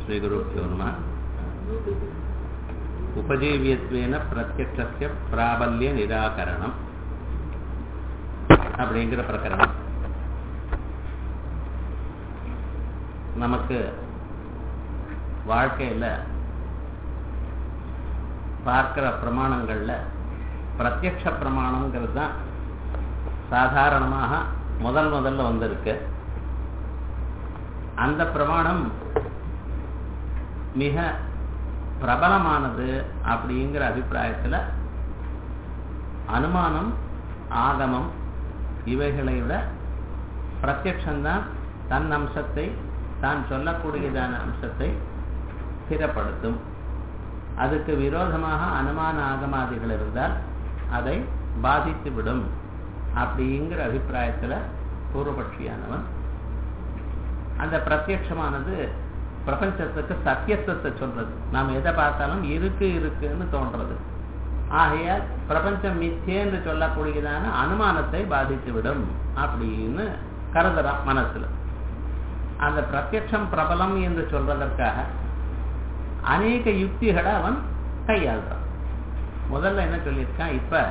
श्रीगुरुभ्यो नमः உபஜீவியத்வேன பிரத்யக்ஷஸ்ய பிராபல்ய நிராகரணம் அப்படிங்கிற பிரகரணம் நமக்கு வாழ்க்கையில் பார்க்கிற பிரமாணங்களில் பிரத்யக்ஷ பிரமாணங்கிறது தான் சாதாரணமாக முதல் முதல்ல வந்திருக்கு அந்த பிரமாணம் மிக பிரபலமானது அப்படிங்கிற அபிப்பிராயத்தில் அனுமானம் ஆகமம் இவைகளை விட பிரத்யக்ஷந்தான் தன் அம்சத்தை தான் சொல்லக்கூடியதான அம்சத்தை ஸ்திரப்படுத்தும் அதுக்கு விரோதமாக அனுமான ஆகமாதிகள் இருந்தால் அதை பாதித்து விடும் அப்படிங்கிற அபிப்பிராயத்தில் பூர்வபட்சியானவன் அந்த பிரத்யட்சமானது பிரபஞ்சத்துக்கு சத்தியத்துவத்தை சொல்றது நாம் எதை பார்த்தாலும் இருக்கு இருக்குன்னு தோன்றது ஆகையால் பிரபஞ்சம் மிச்சேன்னு சொல்லக்கூடியதான அனுமானத்தை பாதித்து விடும் அப்படின்னு கருதுறான் மனசுல அந்த பிரத்யட்சம் பிரபலம் என்று சொல்றதற்காக அநேக யுக்திகளை அவன் கையாளுறான் முதல்ல என்ன சொல்லியிருக்கான் இப்ப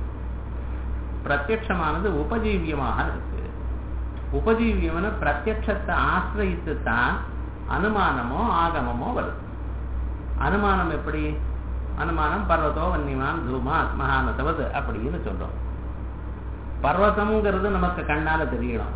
பிரத்யட்சமானது உபஜீவியமாக இருக்கு உபஜீவியம்னு பிரத்யட்சத்தை ஆசிரியித்து தான் அனுமானமோ ஆகமமோ வருது அனுமானம் எப்படி அனுமானம் பர்வதோ வன்னிமான் தூமா மகானதவது அப்படின்னு சொல்றோம் பர்வதம்ங்கிறது நமக்கு கண்ணால தெரியணும்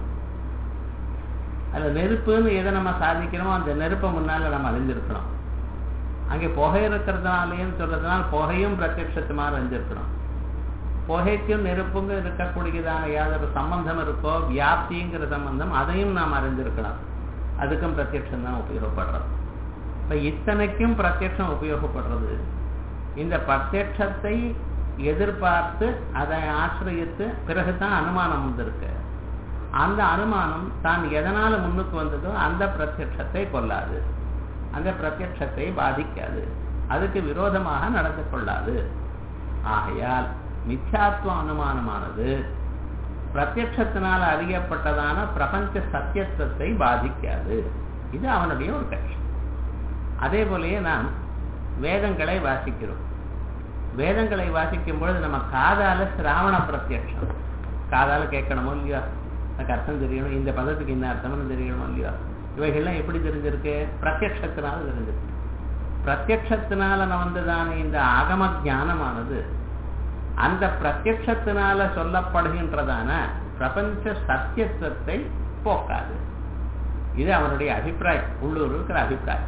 அதுல நெருப்புன்னு எதை நம்ம சாதிக்கிறோமோ அந்த நெருப்பை முன்னால நம்ம அறிஞ்சிருக்கணும் அங்கே புகை இருக்கிறதுனாலேன்னு சொல்றதுனால புகையும் பிரத்யட்சத்துமாக அறிஞ்சிருக்கணும் புகைக்கும் நெருப்புங்க இருக்கக்கூடியதான யாதொரு சம்பந்தம் இருக்கோ வியாப்திங்கிற சம்பந்தம் அதையும் நாம் அறிஞ்சிருக்கலாம் அதுக்கும் பிரத்யட்சம் தான் உபயோகப்படுறது இப்ப இத்தனைக்கும் பிரத்யட்சம் உபயோகப்படுறது இந்த பிரத்யட்சத்தை எதிர்பார்த்து அதை ஆசிரியத்து பிறகுதான் அனுமானம் வந்திருக்கு அந்த அனுமானம் தான் எதனால முன்னுக்கு வந்ததோ அந்த பிரத்யட்சத்தை கொள்ளாது அந்த பிரத்யட்சத்தை பாதிக்காது அதுக்கு விரோதமாக நடந்து கொள்ளாது ஆகையால் மித்யாத்வ அனுமானமானது பிரத்யட்சத்தினால் அறியப்பட்டதான பிரபஞ்ச சத்தியத்துவத்தை பாதிக்காது இது அவனுடைய ஒரு கட்சி அதே போலயே நாம் வேதங்களை வாசிக்கிறோம் வேதங்களை வாசிக்கும் பொழுது நம்ம காதால சிராவண பிரத்யட்சம் காதால கேட்கணுமோ இல்லையோ எனக்கு அர்த்தம் தெரியணும் இந்த பதத்துக்கு என்ன அர்த்தம்னு தெரியணுமோ இல்லையோ இவைகள்லாம் எப்படி தெரிஞ்சிருக்கு பிரத்யட்சத்தினால தெரிஞ்சிருக்கு பிரத்யட்சத்தினால வந்ததான இந்த ஆகம ஜானமானது அந்த பிரத்யட்சத்தினால சொல்லப்படுகின்றதான பிரபஞ்ச சத்தியத்துவத்தை போக்காது இது அவனுடைய அபிப்பிராயம் உள்ளூர் இருக்கிற அபிப்பிராயம்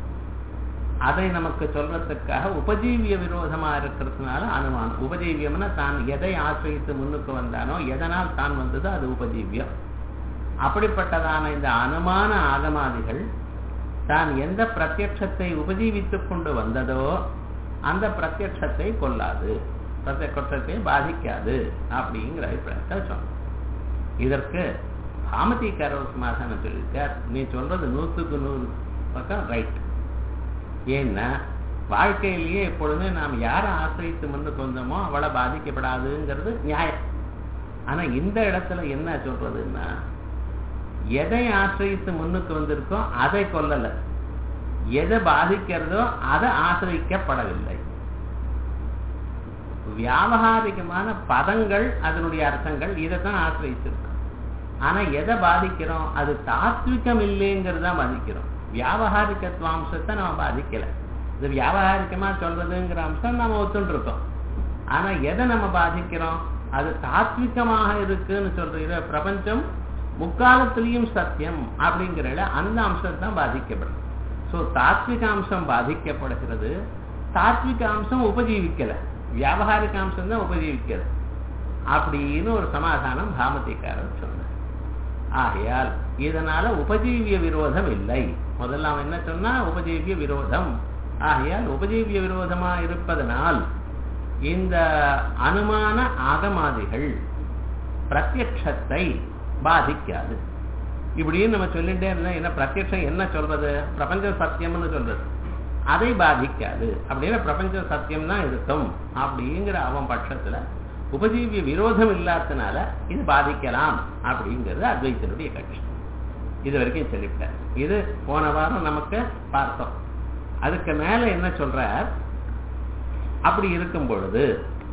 அதை நமக்கு சொல்றதுக்காக உபஜீவிய விரோதமா இருக்கிறதுனால அனுமானம் உபஜீவியம்னா தான் எதை ஆசிரியத்து முன்னுக்கு வந்தானோ எதனால் தான் வந்ததோ அது உபஜீவியம் அப்படிப்பட்டதான இந்த அனுமான ஆகமாதிகள் தான் எந்த பிரத்யட்சத்தை உபஜீவித்துக் கொண்டு வந்ததோ அந்த பிரத்யட்சத்தை கொல்லாது பிரத்யட்சத்தை பாதிக்காது அப்படிங்கிற அபிப்பிராயத்தை சொன்னோம் இதற்கு பாமதிக்காரர் சமாதானம் சொல்லியிருக்கார் நீ சொல்றது நூற்றுக்கு நூறு பக்கம் ரைட் ஏன்னா வாழ்க்கையிலேயே எப்பொழுதுமே நாம் யாரை ஆசிரியத்து முன்னுக்கு வந்தோமோ அவளை பாதிக்கப்படாதுங்கிறது நியாயம் ஆனா இந்த இடத்துல என்ன சொல்றதுன்னா எதை ஆசிரியத்து முன்னுக்கு வந்திருக்கோ அதை கொல்லல எதை பாதிக்கிறதோ அதை ஆசிரிக்கப்படவில்லை வியாபகாரிகமான பதங்கள் அதனுடைய அர்த்தங்கள் இதைத்தான் ஆசிரியச்சிருக்கு ஆனா எதை பாதிக்கிறோம் அது தாத்விகம் இல்லைங்கிறத பாதிக்கிறோம் வியாபகாரிகத்துவ அம்சத்தை நம்ம பாதிக்கல இது வியாபகாரிகமா சொல்றதுங்கிற அம்சம் நம்ம ஒத்துட்டு இருக்கோம் ஆனா எதை நம்ம பாதிக்கிறோம் அது தாத்விகமாக இருக்குன்னு சொல்ற பிரபஞ்சம் முக்காலத்திலையும் சத்தியம் அப்படிங்கிற அந்த அம்சம் தான் பாதிக்கப்படுது ஸோ தாத்விக அம்சம் பாதிக்கப்படுகிறது தாத்விக அம்சம் உபஜீவிக்கல வியாபகாரிக அம்சம் தான் உபஜீவிக்கிறது அப்படின்னு ஒரு சமாதானம் பாமதிக்காரர் சொன்னார் ஆகையால் இதனால உபஜீவிய விரோதம் இல்லை முதல்ல அவன் என்ன சொன்னா உபஜீவிய விரோதம் ஆகையால் உபஜீவிய விரோதமா இருப்பதனால் இந்த அனுமான ஆகமாதிகள் பிரத்யட்சத்தை பாதிக்காது இப்படின்னு நம்ம சொல்லிட்டே இருந்தா என்ன பிரத்யட்சம் என்ன சொல்றது பிரபஞ்ச சத்தியம்னு சொல்றது அதை பாதிக்காது அப்படின்னா பிரபஞ்ச சத்தியம் தான் இருக்கும் அப்படிங்கிற அவன் பட்சத்துல உபஜீவிய விரோதம் இல்லாதனால இது பாதிக்கலாம் அப்படிங்கிறது அத்வைத்தனுடைய கட்சி இது வரைக்கும் சொல்லிவிட்டார் இது போன வாரம் நமக்கு பார்த்தோம் அதுக்கு மேல என்ன சொல்றார் அப்படி இருக்கும் பொழுது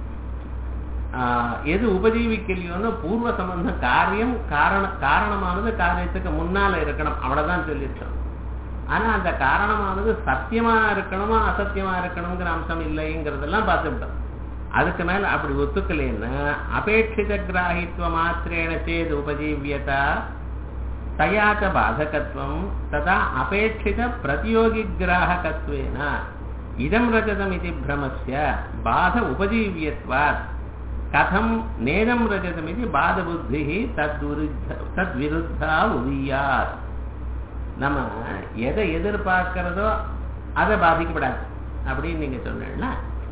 எது உபஜீவிக்கலையோன்னு பூர்வ சம்பந்தம் காரியம் காரண காரணமானது காரியத்துக்கு முன்னால இருக்கணும் அவ்வளவுதான் சொல்லியிருக்கோம் ஆனா அந்த காரணமானது சத்தியமா இருக்கணுமா அசத்தியமா இருக்கணுங்கிற அம்சம் இல்லைங்கிறதெல்லாம் பார்த்துவிட்டோம் அதுக்கு மேல அப்படி ஒத்துக்கலைன்னா அபேட்சித கிராகித்வ மாத்திரேன சேது உபஜீவியதா தயாச்ச பாதகத்துவம் ததா அபேட்சித பிரதியோகி கிராகத்வேன இதம் ரஜதம் இது பிரமஸ்ய பாத உபஜீவியத்வாத் கதம் நேரம் ரஜதம் இது பாத புத்தி தத்விருத்தா உதியாத் நம்ம எதை எதிர்பார்க்கிறதோ அதை பாதிக்கப்படாது அப்படின்னு நீங்க சொன்னீங்கன்னா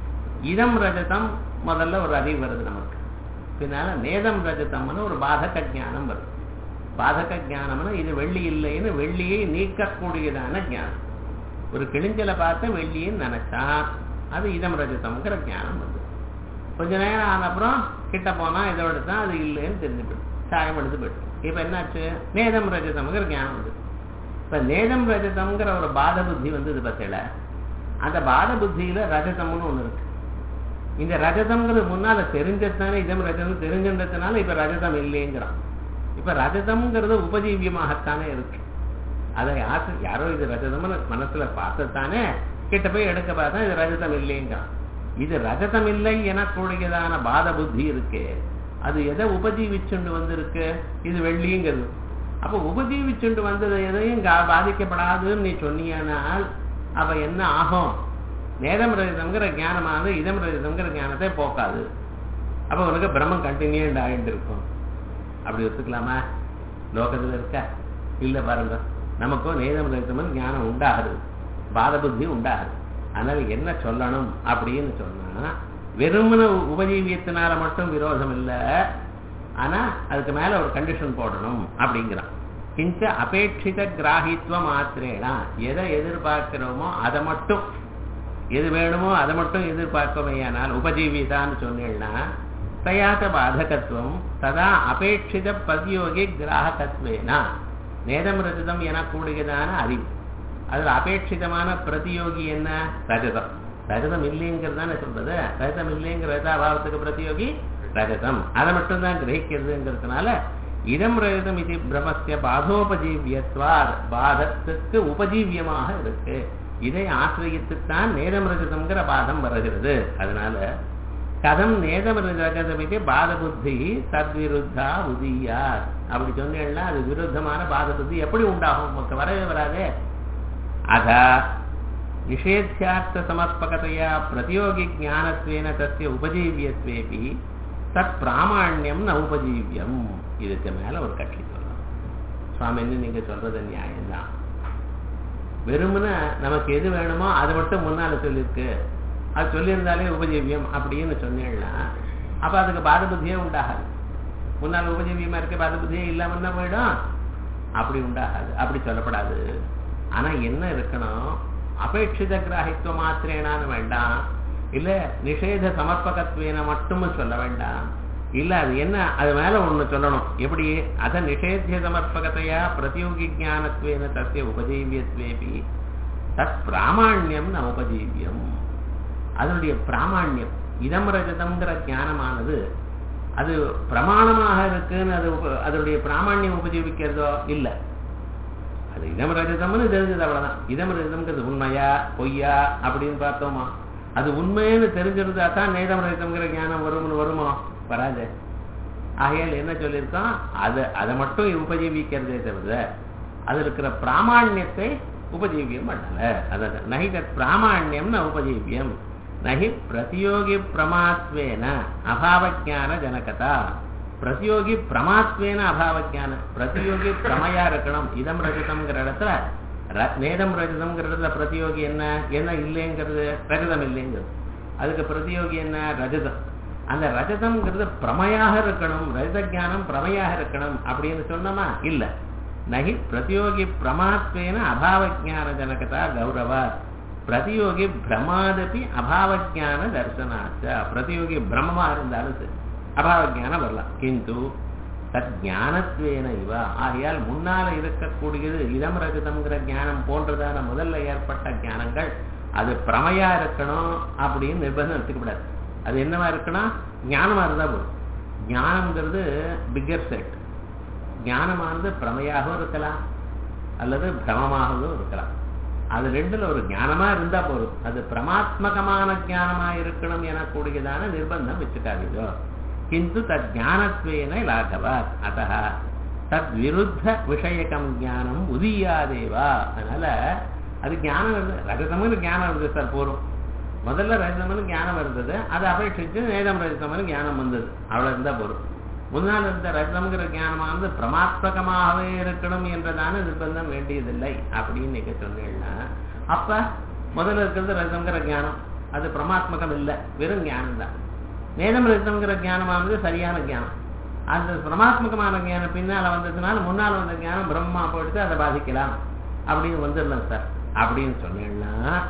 இதம் ரஜதம் முதல்ல ஒரு அறிவு வருது நமக்கு பின்னால நேதம் ரஜதம்னு ஒரு பாதக ஜானம் வருது பாதக ஜானம்னா இது வெள்ளி இல்லைன்னு வெள்ளியை நீக்கக்கூடியதான ஜானம் ஒரு கிழிஞ்சலை பார்த்து வெள்ளின்னு நினைச்சா அது இதம் ரஜதம்ங்கிற ஜானம் வருது கொஞ்ச நேரம் ஆன அப்புறம் கிட்ட போனா இதோட தான் அது இல்லைன்னு தெரிஞ்சு போயிடும் சாயம் எடுத்து போயிடும் இப்ப என்னாச்சு நேதம் ரஜதம்ங்கிற ஞானம் வருது இப்ப நேதம் ரஜதம்ங்கிற ஒரு பாத புத்தி வந்தது பத்தில அந்த பாத புத்தியில ரஜதம்னு ஒண்ணு இருக்கு இந்த ரஜதம்ங்கிறது முன்னால தெரிஞ்சதுதானே இதம் ரஜதம் தெரிஞ்சின்றதுனால இப்ப ரஜதம் இல்லைங்கிறான் இப்ப ரஜதம்ங்கிறது உபஜீவியமாகத்தானே இருக்கு அதை யாரு யாரோ இது ரஜதம்னு மனசுல பார்த்ததானே கிட்ட போய் எடுக்க பார்த்தா இது ரஜதம் இல்லைங்கிறான் இது ரஜதம் இல்லை எனக்கூடியதான பாத புத்தி இருக்கு அது எதை உபஜீவிச்சுண்டு வந்திருக்கு இது வெள்ளிங்கிறது அப்ப உபஜீவிச்சுண்டு வந்தது எதையும் பாதிக்கப்படாதுன்னு நீ சொன்னியானால் அப்ப என்ன ஆகும் நேரம் ரஜிதம்ங்கிற ஞானமானது இதம் ரஜிதம்ங்கிற ஞானத்தை போக்காது அப்ப உனக்கு பிரம்மம் கண்டினியூண்ட் ஆகிட்டு இருக்கும் அப்படி ஒத்துக்கலாமா லோகத்துல இருக்க இல்ல பாருங்க நமக்கும் நேதம் ரஜிதம் ஞானம் உண்டாகுது பாத புத்தி உண்டாகுது அதனால என்ன சொல்லணும் அப்படின்னு சொன்னா வெறுமன உபஜீவியத்தினால மட்டும் விரோதம் இல்லை ஆனா அதுக்கு மேல ஒரு கண்டிஷன் போடணும் அப்படிங்கிறான் கிஞ்ச அபேட்சித கிராகித்வ மாத்திரேனா எதை எதிர்பார்க்கிறோமோ அதை மட்டும் எது வேணுமோ அதை மட்டும் எதிர்பார்க்கமையானால் உபஜீவிதான்னு சொன்னேன்னா தயாத பாதகத்துவம் ததா அபேட்சித பதியோகி கிராகத்வேனா நேதம் ரஜிதம் எனக்கூடியதான அறிவு அதுல அபேட்சிதமான பிரதியோகி என்ன ரஜதம் ரஜதம் இல்லைங்கிறது தானே சொல்றது ரஜதம் இல்லைங்கிற ரஜாபாவத்துக்கு பிரதியோகி ரஜதம் அதை மட்டும்தான் கிரகிக்கிறதுங்கிறதுனால இதம் ரஜதம் இது பிரமஸ்ய பாதோபஜீவியத்வார் பாதத்துக்கு உபஜீவியமாக இருக்கு இதை ஆசிரியத்துத்தான் நேதம் ரஜதம்ங்கிற பாதம் வருகிறது அதனால கதம் நேதம் ரஜதம் இது பாத புத்தி தத்விருத்தா உதியார் அப்படி சொன்னீங்கன்னா அது விருத்தமான பாத புத்தி எப்படி உண்டாகும் நமக்கு வரவே வராதே अथ निषेध्यार्थसमर्पकतया प्रतियोगिज्ञानत्वेन तस्य उपजीव्यत्वेपि தத் பிராமாண்யம் ந உபஜீவியம் இதுக்கு மேல ஒரு கட்சி சொல்லலாம் சுவாமின்னு நீங்க சொல்றது நியாயம்தான் வெறுமன நமக்கு எது வேணுமோ அது மட்டும் முன்னால சொல்லியிருக்கு அது சொல்லியிருந்தாலே உபஜீவியம் அப்படின்னு சொன்னேன்னா அப்ப அதுக்கு பாத புத்தியே உண்டாகாது முன்னால் உபஜீவியமா இருக்க பாத புத்தியே இல்லாம என்ன போயிடும் அப்படி உண்டாகாது அப்படி சொல்லப்படாது ஆனா என்ன இருக்கணும் அபேட்சித கிராகித்துவ மாத்திரேனான்னு வேண்டாம் இல்ல நிஷேத சமர்ப்பகத்வேன மட்டும் சொல்ல வேண்டாம் இல்ல அது என்ன அது மேல ஒண்ணு சொல்லணும் எப்படி அத நிஷேத்திய சமர்ப்பகத்தையா பிரதியோகி ஜானத்வேன தசிய உபஜீவியத்வேபி தத் பிராமாண்யம் ந உபஜீவியம் அதனுடைய பிராமாண்யம் இதம் ரஜதம்ங்கிற ஞானமானது அது பிரமாணமாக இருக்குன்னு அது அதனுடைய பிராமாண்யம் உபஜீவிக்கிறதோ இல்லை அது இதம் ரஜதம்னு தெரிஞ்சது அவ்வளவுதான் இதம் ரஜதம்ங்கிறது உண்மையா பொய்யா அப்படின்னு பார்த்தோமா அது உண்மைன்னு தெரிஞ்சிருந்தா தான் நேதம் ரஜதம்ங்கிற ஞானம் வரும்னு வருமோ வராது ஆகையால் என்ன சொல்லியிருக்கோம் அது அதை மட்டும் உபஜீவிக்கிறதே தவிர அது இருக்கிற பிராமாண்யத்தை உபஜீவியம் பண்ணல அதான் நகி தத் பிராமாண்யம்னு உபஜீவியம் நகி பிரதியோகி பிரமாத்வேன அபாவஜான ஜனகதா பிரதியோகி பிரமாத்வேன அபாவஜான பிரதியோகி பிரமையா இருக்கணும் இதம் ரஜதம்ங்கிற இடத்துல நேதம் ரஜதம்ங்கிற இடத்துல பிரதியோகி என்ன என்ன இல்லைங்கிறது ரஜதம் இல்லைங்கிறது அதுக்கு பிரதியோகி என்ன ரஜதம் அந்த ரஜதம்ங்கிறது பிரமையாக இருக்கணும் ரஜத ஜானம் பிரமையாக இருக்கணும் அப்படின்னு சொன்னோமா இல்ல நகி பிரதியோகி பிரமாத்வேன அபாவஜான ஜனகதா கௌரவா பிரதியோகி பிரமாதபி அபாவஜான தர்சனாச்ச பிரதியோகி பிரமமா இருந்தாலும் சரி அபாவஜானம் வரலாம் கிந்து தத் ஞானத்வேன இவ ஆகையால் முன்னால இருக்கக்கூடியது இதம் ரஜதம்ங்கிற ஞானம் போன்றதான முதல்ல ஏற்பட்ட ஞானங்கள் அது பிரமையா இருக்கணும் அப்படின்னு நிர்பந்தம் எடுத்துக்கூடாது அது என்னவா இருக்கணும் ஞானமா இருந்தா போதும் ஞானம்ங்கிறது பிக்கர் செட் ஞானமானது பிரமையாகவும் இருக்கலாம் அல்லது பிரமமாகவும் இருக்கலாம் அது ரெண்டுல ஒரு ஞானமா இருந்தா போதும் அது பிரமாத்மகமான ஞானமா இருக்கணும் எனக்கூடியதான நிர்பந்தம் வச்சுக்காதீங்க கிந்து தத் ஞானத்வேன லாகவாத் அத்த தத் விருத்த விஷயகம் ஞானம் உதியாதேவா அதனால அது ஞானம் இருந்தது ரஜதம்னு ஞானம் இருந்தது சார் போரும் முதல்ல ரஜதம்னு ஞானம் இருந்தது அதை அபேட்சிச்சு நேதம் ரஜதம்னு ஞானம் வந்தது அவ்வளவு இருந்தா போரும் முன்னால் இருந்த ரஜதம்ங்கிற ஞானமானது பிரமாத்மகமாகவே இருக்கணும் என்றதான நிர்பந்தம் வேண்டியதில்லை அப்படின்னு நீங்க சொன்னீங்கன்னா அப்ப முதல்ல இருக்கிறது ரஜதம்ங்கிற ஞானம் அது பிரமாத்மகம் இல்லை வெறும் ஞானம் தான் நேதம் ரஜதம்ங்கிற ஞானமானது சரியான ஞானம் அந்த பிரமாத்மகமான ஞானம் பின்னால வந்ததுனால முன்னால் வந்த ஞானம் பிரம்மா போயிட்டு அதை பாதிக்கலாம் அப்படின்னு வந்துடலாம் சார் அப்படின்னு சொன்னீங்கன்னா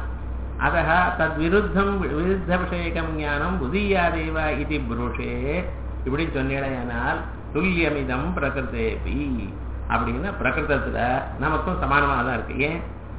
அதः தத் விருத்தம் விருத்த விஷயகம் ஞானம் உதீயாதேவ இது புருஷே இப்படி சொன்னேனால் துல்லியமிதம் பிரகிருதேபி அப்படின்னா பிரகிருதத்துல நமக்கும் சமானமாக தான் இருக்கு ஏன்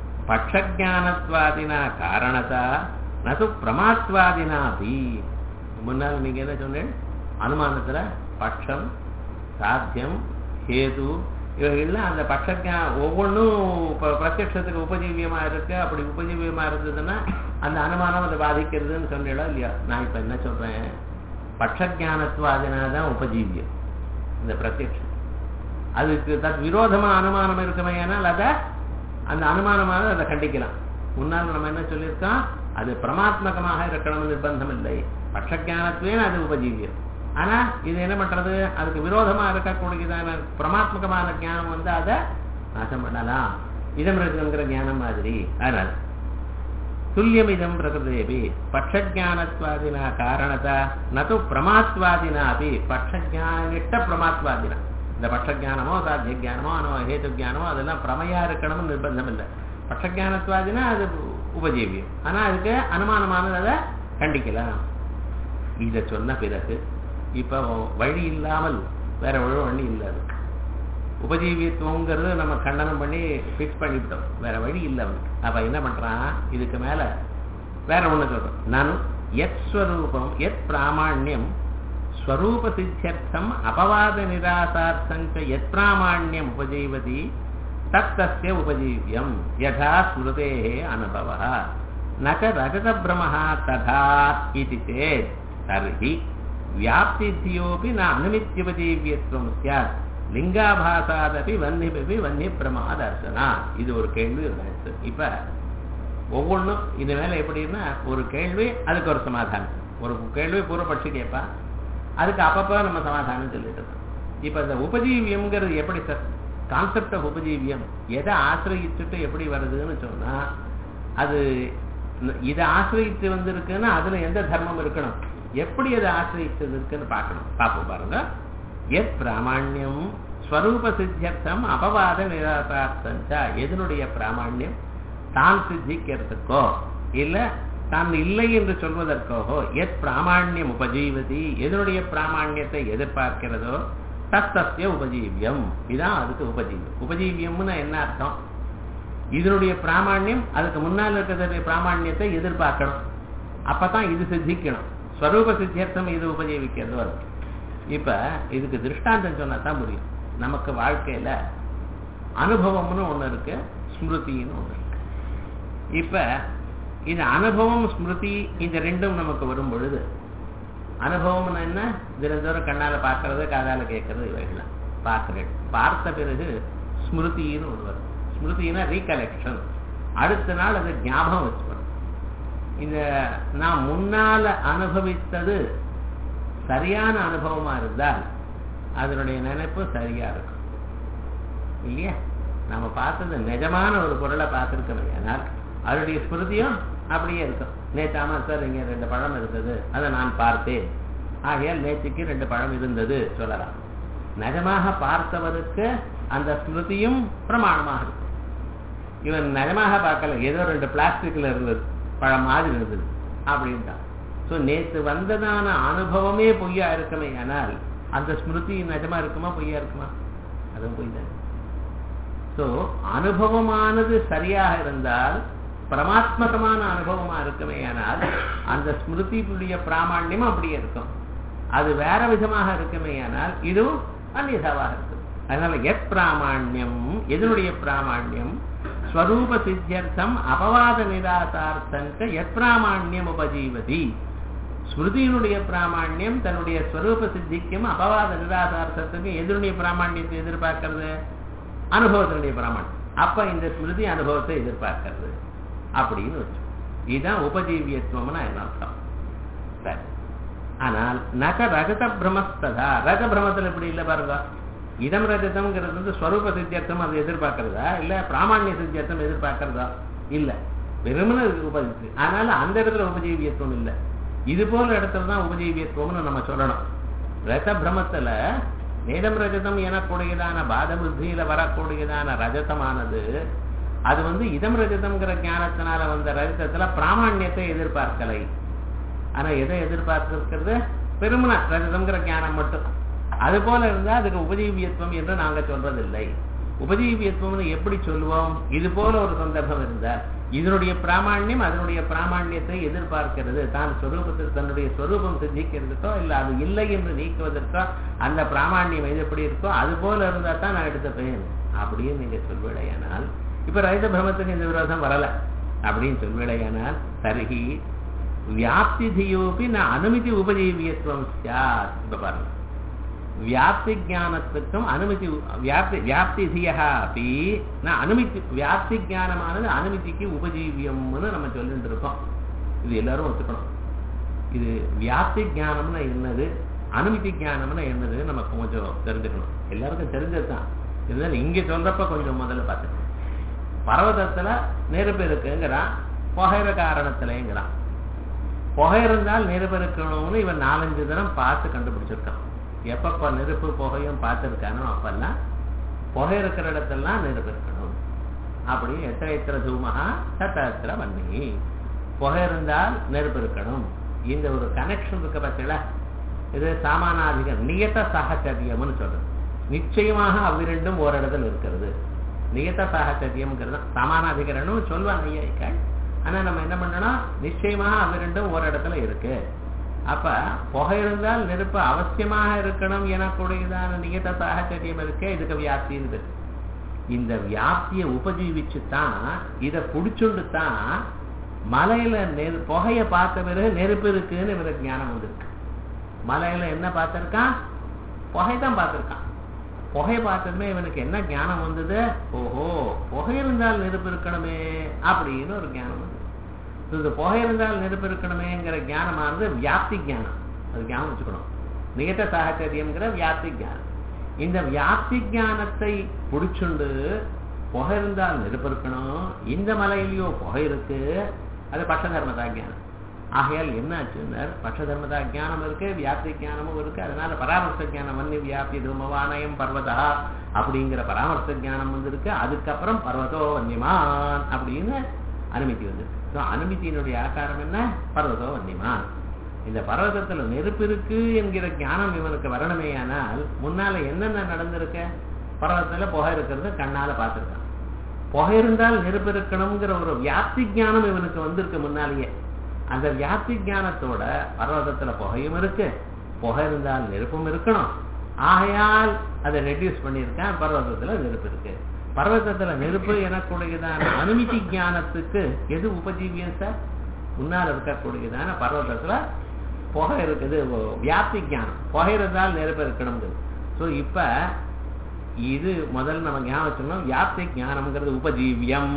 பட்சஜானத்வாதினா காரணத்தா நது பிரமாத்வாதினாபி முன்னால் நீங்க என்ன சொன்னேன் அனுமானத்துல பட்சம் சாத்தியம் ஹேது இவைகள்லாம் அந்த பட்சஜா ஒவ்வொன்றும் இப்போ பிரத்யட்சத்துக்கு உபஜீவியமா இருக்கு அப்படி உபஜீவியமா இருந்ததுன்னா அந்த அனுமானம் அதை பாதிக்கிறதுன்னு சொன்னீங்களா இல்லையா நான் இப்ப என்ன சொல்றேன் பட்சஜானத்வாதினா தான் உபஜீவியம் இந்த பிரத்யட்சம் அதுக்கு தத் விரோதமா அனுமானம் இருக்குமே ஆனால் அதை அந்த அனுமானமாக அதை கண்டிக்கலாம் முன்னால் நம்ம என்ன சொல்லியிருக்கோம் அது பிரமாத்மகமாக இருக்கணும் நிர்பந்தம் இல்லை பட்சஜானத்துவே அது உபஜீவியம் ஆனா இது என்ன பண்றது அதுக்கு விரோதமா இருக்கக்கூடியதான பிரமாத்மகமான ஞானம் வந்து அதை நாசம் பண்ணலாம் இதம் இருக்குங்கிற ஞானம் மாதிரி அதனால துல்லியமிதம் பிரகிருதேபி பட்சஜானத்வாதினா காரணதா நது பிரமாத்வாதினா அப்படி பட்சஜானிட்ட பிரமாத்வாதினா இந்த பட்சஜானமோ சாத்திய ஜானமோ அனோ ஹேது ஜானமோ அதெல்லாம் பிரமையா இருக்கணும்னு நிர்பந்தம் இல்லை பட்சஜானத்வாதினா அது உபஜீவியம் ஆனா அதுக்கு அனுமானமானது அதை கண்டிக்கலாம் இதை சொன்ன பிறகு இப்ப வழி இல்லாமல் வேற ஒரு வழி இல்லை அதுக்கு உபஜீவியத்துவங்கிறது நம்ம கண்டனம் பண்ணி ஃபிக்ஸ் பண்ணிவிட்டோம் வேற வழி இல்லை அவனுக்கு அப்ப என்ன பண்றான் இதுக்கு மேல வேற ஒண்ணு சொல்றோம் நான் எத் ஸ்வரூபம் எத் பிராமாண்யம் ஸ்வரூப சித்தியர்த்தம் அபவாத நிராசார்த்தஞ்ச எத் பிராமாண்யம் உபஜீவதி தத்தஸ்ய உபஜீவியம் யதா ஸ்மிருதே அனுபவ ந ரஜத பிரம ததா இது சேத் தர்ஹி வியாப்தித்யோபி ந அனுமித்யுபஜீவியத்துவம் சியாத் லிங்காபாசாதபி வன்னிபி வன்னி பிரமாதர்சனா இது ஒரு கேள்வி ஒரு ஆன்சர் இப்ப ஒவ்வொன்றும் இது மேல எப்படின்னா ஒரு கேள்வி அதுக்கு ஒரு சமாதானம் ஒரு கேள்வி பூர்வபட்சி கேட்பா அதுக்கு அப்பப்போ நம்ம சமாதானம் சொல்லிட்டு இருக்கோம் இப்ப இந்த உபஜீவியம்ங்கிறது எப்படி சார் கான்செப்ட் ஆஃப் உபஜீவியம் எதை ஆசிரியச்சுட்டு எப்படி வருதுன்னு சொன்னா அது இதை ஆசிரியத்து வந்திருக்குன்னா அதுல எந்த தர்மம் இருக்கணும் எப்படி அதை ஆசிரியச்சது இருக்குன்னு பார்க்கணும் பார்ப்போம் பாருங்க எத் பிராமாண்யம் ஸ்வரூப சித்தியர்த்தம் அபவாத நிராசார்த்தஞ்சா எதனுடைய பிராமாண்யம் தான் சித்திக்கிறதுக்கோ இல்ல தான் இல்லை என்று சொல்வதற்கோ எத் பிராமாண்யம் உபஜீவதி எதனுடைய பிராமாண்யத்தை எதிர்பார்க்கிறதோ தத்தஸ்ய உபஜீவியம் இதான் அதுக்கு உபஜீவியம் உபஜீவியம்னு என்ன அர்த்தம் இதனுடைய பிராமாண்யம் அதுக்கு முன்னால் இருக்கிற பிராமாண்யத்தை எதிர்பார்க்கணும் அப்பதான் இது சித்திக்கணும் ஸ்வரூப சித்தியர்த்தம் இது உபஜீவிக்கிறதோ அது இப்ப இதுக்கு திருஷ்டாந்தம் சொன்னா தான் புரியும் நமக்கு வாழ்க்கையில அனுபவம்னு ஒண்ணு இருக்கு ஸ்மிருதின்னு ஒண்ணு இருக்கு இப்ப இந்த அனுபவம் ஸ்மிருதி இந்த ரெண்டும் நமக்கு வரும் பொழுது அனுபவம்னு என்ன தினந்தோறும் கண்ணால பார்க்கறது காதால கேட்கறது இவைகளாம் பார்க்கிறேன் பார்த்த பிறகு ஸ்மிருதின்னு ஒன்று வரும் ஸ்மிருதினா ரீகலெக்ஷன் அடுத்த நாள் அது ஞாபகம் வச்சுக்கணும் இந்த நான் முன்னால அனுபவித்தது சரியான அனுபவமா இருந்தால் அதனுடைய நினைப்பு சரியா இருக்கும் இல்லையா நம்ம பார்த்தது நிஜமான ஒரு பொருளை பார்த்துருக்கணும் ஆனால் அதனுடைய ஸ்மிருதியும் அப்படியே இருக்கும் நேற்று ஆமா சார் இங்க ரெண்டு பழம் இருந்தது அதை நான் பார்த்தேன் ஆகையால் நேற்றுக்கு ரெண்டு பழம் இருந்தது சொல்லலாம் நிஜமாக பார்த்தவருக்கு அந்த ஸ்மிருதியும் பிரமாணமாக இருக்கும் இவன் நிஜமாக பார்க்கல ஏதோ ரெண்டு பிளாஸ்டிக்ல இருந்தது பழம் மாதிரி இருந்தது அப்படின்ட்டான் ஸோ நேற்று வந்ததான அனுபவமே பொய்யா இருக்குமே ஆனால் அந்த ஸ்மிருதி நிஜமா இருக்குமா பொய்யா இருக்குமா அதுவும் பொய் தான் ஸோ அனுபவமானது சரியாக இருந்தால் பிரமாத்மகமான அனுபவமா இருக்குமே ஆனால் அந்த ஸ்மிருதியுடைய பிராமாண்யம் அப்படியே இருக்கும் அது வேற விதமாக இருக்குமே ஆனால் இதுவும் அந்நியதாவாக இருக்கும் அதனால எத் பிராமாண்யம் எதனுடைய பிராமாண்யம் ஸ்வரூப சித்தியர்த்தம் அபவாத நிராசார்த்தங்க எத் பிராமாண்யம் உபஜீவதி ஸ்மிருதியினுடைய பிராமாண்யம் தன்னுடைய ஸ்வரூப சித்திக்கும் அபவாத நிராசார்த்தத்துக்கும் எதனுடைய பிராமாண்யத்தை எதிர்பார்க்கறது அனுபவத்தினுடைய பிராமணம் அப்ப இந்த ஸ்மிருதி அனுபவத்தை எதிர்பார்க்கிறது அப்படின்னு வச்சு இதுதான் உபஜீவியத்துவம்னு என்ன அர்த்தம் சரி ஆனால் நக ரஜத பிரமஸ்ததா ரஜ பிரமத்தில் இப்படி இல்லை பாருங்க இதம் ரஜதம்ங்கிறது வந்து ஸ்வரூப சித்தியர்த்தம் அது எதிர்பார்க்கறதா இல்ல பிராமணிய சித்தியர்த்தம் எதிர்பார்க்கறதா இல்ல வெறுமனே உபஜி அதனால அந்த இடத்துல உபஜீவியத்துவம் இல்லை இது போல இடத்துல தான் உபஜீவியத்துவம்னு நம்ம சொல்லணும் ரஜ பிரமத்துல நேதம் ரஜதம் எனக்கூடியதான பாத புத்தியில வரக்கூடியதான ரஜதமானது அது வந்து இதம் ரஜதம்ங்கிற ஞானத்தினால வந்த ரஜதத்துல பிராமணியத்தை எதிர்பார்க்கலை ஆனா எதை எதிர்பார்த்திருக்கிறது பெருமன ரஜதம்ங்கிற ஞானம் மட்டும் அது போல இருந்தா அதுக்கு உபஜீவியத்துவம் என்று நாங்க சொல்றதில்லை உபஜீவியத்துவம்னு எப்படி சொல்லுவோம் இது போல ஒரு சந்தர்ப்பம் இருந்தால் இதனுடைய பிராமாண்யம் அதனுடைய பிராமாண்யத்தை எதிர்பார்க்கிறது தான் ஸ்வரூபத்தில் தன்னுடைய ஸ்வரூபம் சித்திக்கிறதுக்கோ இல்ல அது இல்லை என்று நீக்குவதற்கோ அந்த பிராமாண்யம் எது எப்படி இருக்கோ அது போல இருந்தா தான் நான் எடுத்துப்பேன் அப்படின்னு நீங்க சொல்விடையானால் இப்ப ரைத பிரமத்துக்கு இந்த விரோதம் வரல அப்படின்னு சொல்விடையானால் தருகி வியாப்தி தியோபி நான் அனுமதி உபஜீவியத்துவம் சாத் இப்ப பாருங்க வியாப்தி ஜானத்துக்கும் அனுமதி வியாப்தி வியாப்தி தியா அப்படி நான் அனுமதி வியாப்தி ஜானமானது அனுமதிக்கு உபஜீவியம்னு நம்ம சொல்லிட்டு இருக்கோம் இது எல்லாரும் ஒத்துக்கணும் இது வியாப்தி ஜானம்னா என்னது அனுமதி ஜானம்னா என்னது நம்ம கொஞ்சம் தெரிஞ்சுக்கணும் எல்லாருக்கும் தெரிஞ்சது தான் இருந்தாலும் இங்க சொல்றப்ப கொஞ்சம் முதல்ல பார்த்துக்கணும் பர்வதத்துல நெருப்பு இருக்குங்கிறான் புகைற காரணத்துலங்கிறான் புகை இருந்தால் நெருப்பு இருக்கணும்னு இவன் நாலஞ்சு தினம் பார்த்து கண்டுபிடிச்சிருக்கான் எப்பப்ப நெருப்பு புகையும் பார்த்துருக்கானோ அப்பெல்லாம் புகை இருக்கிற இடத்தெல்லாம் நெருப்பு இருக்கணும் அப்படி எத்தனை எத்தனை தூமகா சத்திர வன்னி புகை இருந்தால் நெருப்பு இருக்கணும் இந்த ஒரு கனெக்ஷன் இருக்க பட்சல இது சாமானாதிகம் நியத சாகச்சரியம்னு சொல்றது நிச்சயமாக அவ்விரண்டும் ஓரிடத்தில் இருக்கிறது நியத சாகச்சரியம்ங்கிறது சமானாதிகரணும் சொல்லுவாங்க ஐயாக்கள் ஆனா நம்ம என்ன பண்ணணும் நிச்சயமாக அவ்விரண்டும் ஒரு இடத்துல இருக்கு அப்ப புகை இருந்தால் நெருப்பு அவசியமாக இருக்கணும் எனக்கூடியதான நியத சாகச்சரியம் இருக்கே இதுக்கு வியாப்தின்னு இருக்கு இந்த வியாப்தியை உபஜீவிச்சு தான் இதை புடிச்சுண்டு தான் மலையில நெரு புகைய பார்த்த பிறகு நெருப்பு இருக்குன்னு இவருக்கு ஞானம் வந்திருக்கு மலையில என்ன பார்த்திருக்கான் புகை தான் பார்த்திருக்கான் புகை பார்த்ததுமே இவனுக்கு என்ன ஞானம் வந்தது ஓஹோ புகை இருந்தால் நெருப்பு இருக்கணுமே அப்படின்னு ஒரு ஞானம் வந்தது இந்த புகை இருந்தால் நெருப்பு இருக்கணுமேங்கிற ஞானமானது வியாப்தி ஞானம் அது ஞானம் வச்சுக்கணும் நிகத சாகச்சரியம்ங்கிற வியாப்தி ஞானம் இந்த வியாப்தி ஞானத்தை பிடிச்சுண்டு புகை இருந்தால் நெருப்பு இருக்கணும் இந்த மலையிலயோ புகை இருக்கு அது பட்ச தர்மதா ஞானம் ஆகையால் என்ன ஆச்சுன்னார் பட்ச தர்மதா ஞானம் இருக்கு வியாப்தி ஞானமும் இருக்கு அதனால பராமர்ச ஞானம் வன்னி வியாப்தி தூமவானயம் பர்வதா அப்படிங்கிற பராமர்ச ஞானம் வந்திருக்கு அதுக்கப்புறம் பர்வதோ வன்னிமான் அப்படின்னு அனுமதி வந்து ஸோ அனுமதியினுடைய ஆகாரம் என்ன பர்வதோ வன்னிமான் இந்த பர்வதத்துல நெருப்பு இருக்கு என்கிற ஞானம் இவனுக்கு வரணுமேயானால் முன்னால என்னென்ன நடந்திருக்க பர்வதத்துல புகை இருக்கிறது கண்ணால பார்த்திருக்கான் புகை இருந்தால் நெருப்பு இருக்கணுங்கிற ஒரு வியாப்தி ஞானம் இவனுக்கு வந்திருக்கு முன்னாலேயே அந்த வியாப்தி ஞானத்தோட பர்வதத்துல புகையும் இருக்கு புகை இருந்தால் நெருப்பும் இருக்கணும் ஆகையால் அதை ரெடியூஸ் பண்ணியிருக்கேன் பர்வதத்துல நெருப்பு இருக்கு பர்வதத்துல நெருப்பு எனக்கூடியதான அனுமதி ஞானத்துக்கு எது உபஜீவியம் சார் முன்னால் இருக்கக்கூடியதான பர்வதத்துல புகை இருக்குது வியாப்தி ஞானம் புகை இருந்தால் நெருப்பு இருக்கணுங்கிறது ஸோ இப்ப இது முதல்ல நம்ம ஞாபகம் வச்சுக்கணும் வியாப்தி ஞானம்ங்கிறது உபஜீவியம்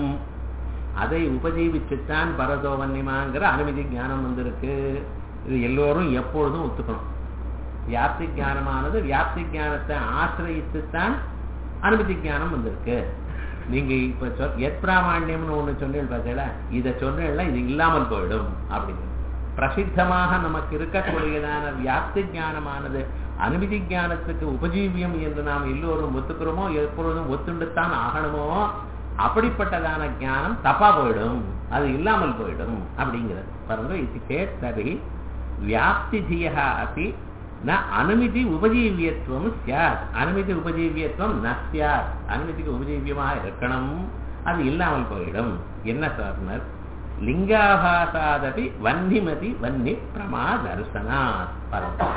அதை உபஜீவிச்சுத்தான் பரதோவன்னிமாங்கிற அனுமதி ஞானம் வந்திருக்கு இது எல்லோரும் எப்பொழுதும் ஒத்துக்கணும் வியாப்தி ஞானமானது வியாப்தி ஞானத்தை ஆசிரியத்துத்தான் அனுமதி ஞானம் வந்திருக்கு நீங்க இப்ப சொல் எத் பிராமாண்யம்னு ஒண்ணு சொன்னேன் பார்த்தீங்களா இதை சொன்னேன்ல இது இல்லாமல் போயிடும் அப்படின்னு பிரசித்தமாக நமக்கு இருக்கக்கூடியதான வியாப்தி ஞானமானது அனுமதி ஞானத்துக்கு உபஜீவியம் என்று நாம் எல்லோரும் ஒத்துக்கிறோமோ எப்பொழுதும் ஒத்துண்டுத்தான் ஆகணுமோ அப்படிப்பட்டதான ஞானம் தப்பா போயிடும் அது இல்லாமல் போயிடும் அப்படிங்கிறது பாருங்க இது கேட்டதி வியாப்தி தியா அப்படி ந அனுமதி உபஜீவியத்துவம் சியாத் அனுமதி உபஜீவியத்துவம் ந சியாத் அனுமதிக்கு உபஜீவியமாக இருக்கணும் அது இல்லாமல் போயிடும் என்ன சார்னர் லிங்காபாசாதபி வன்னிமதி வன்னி பிரமா தரிசனாத் பரவ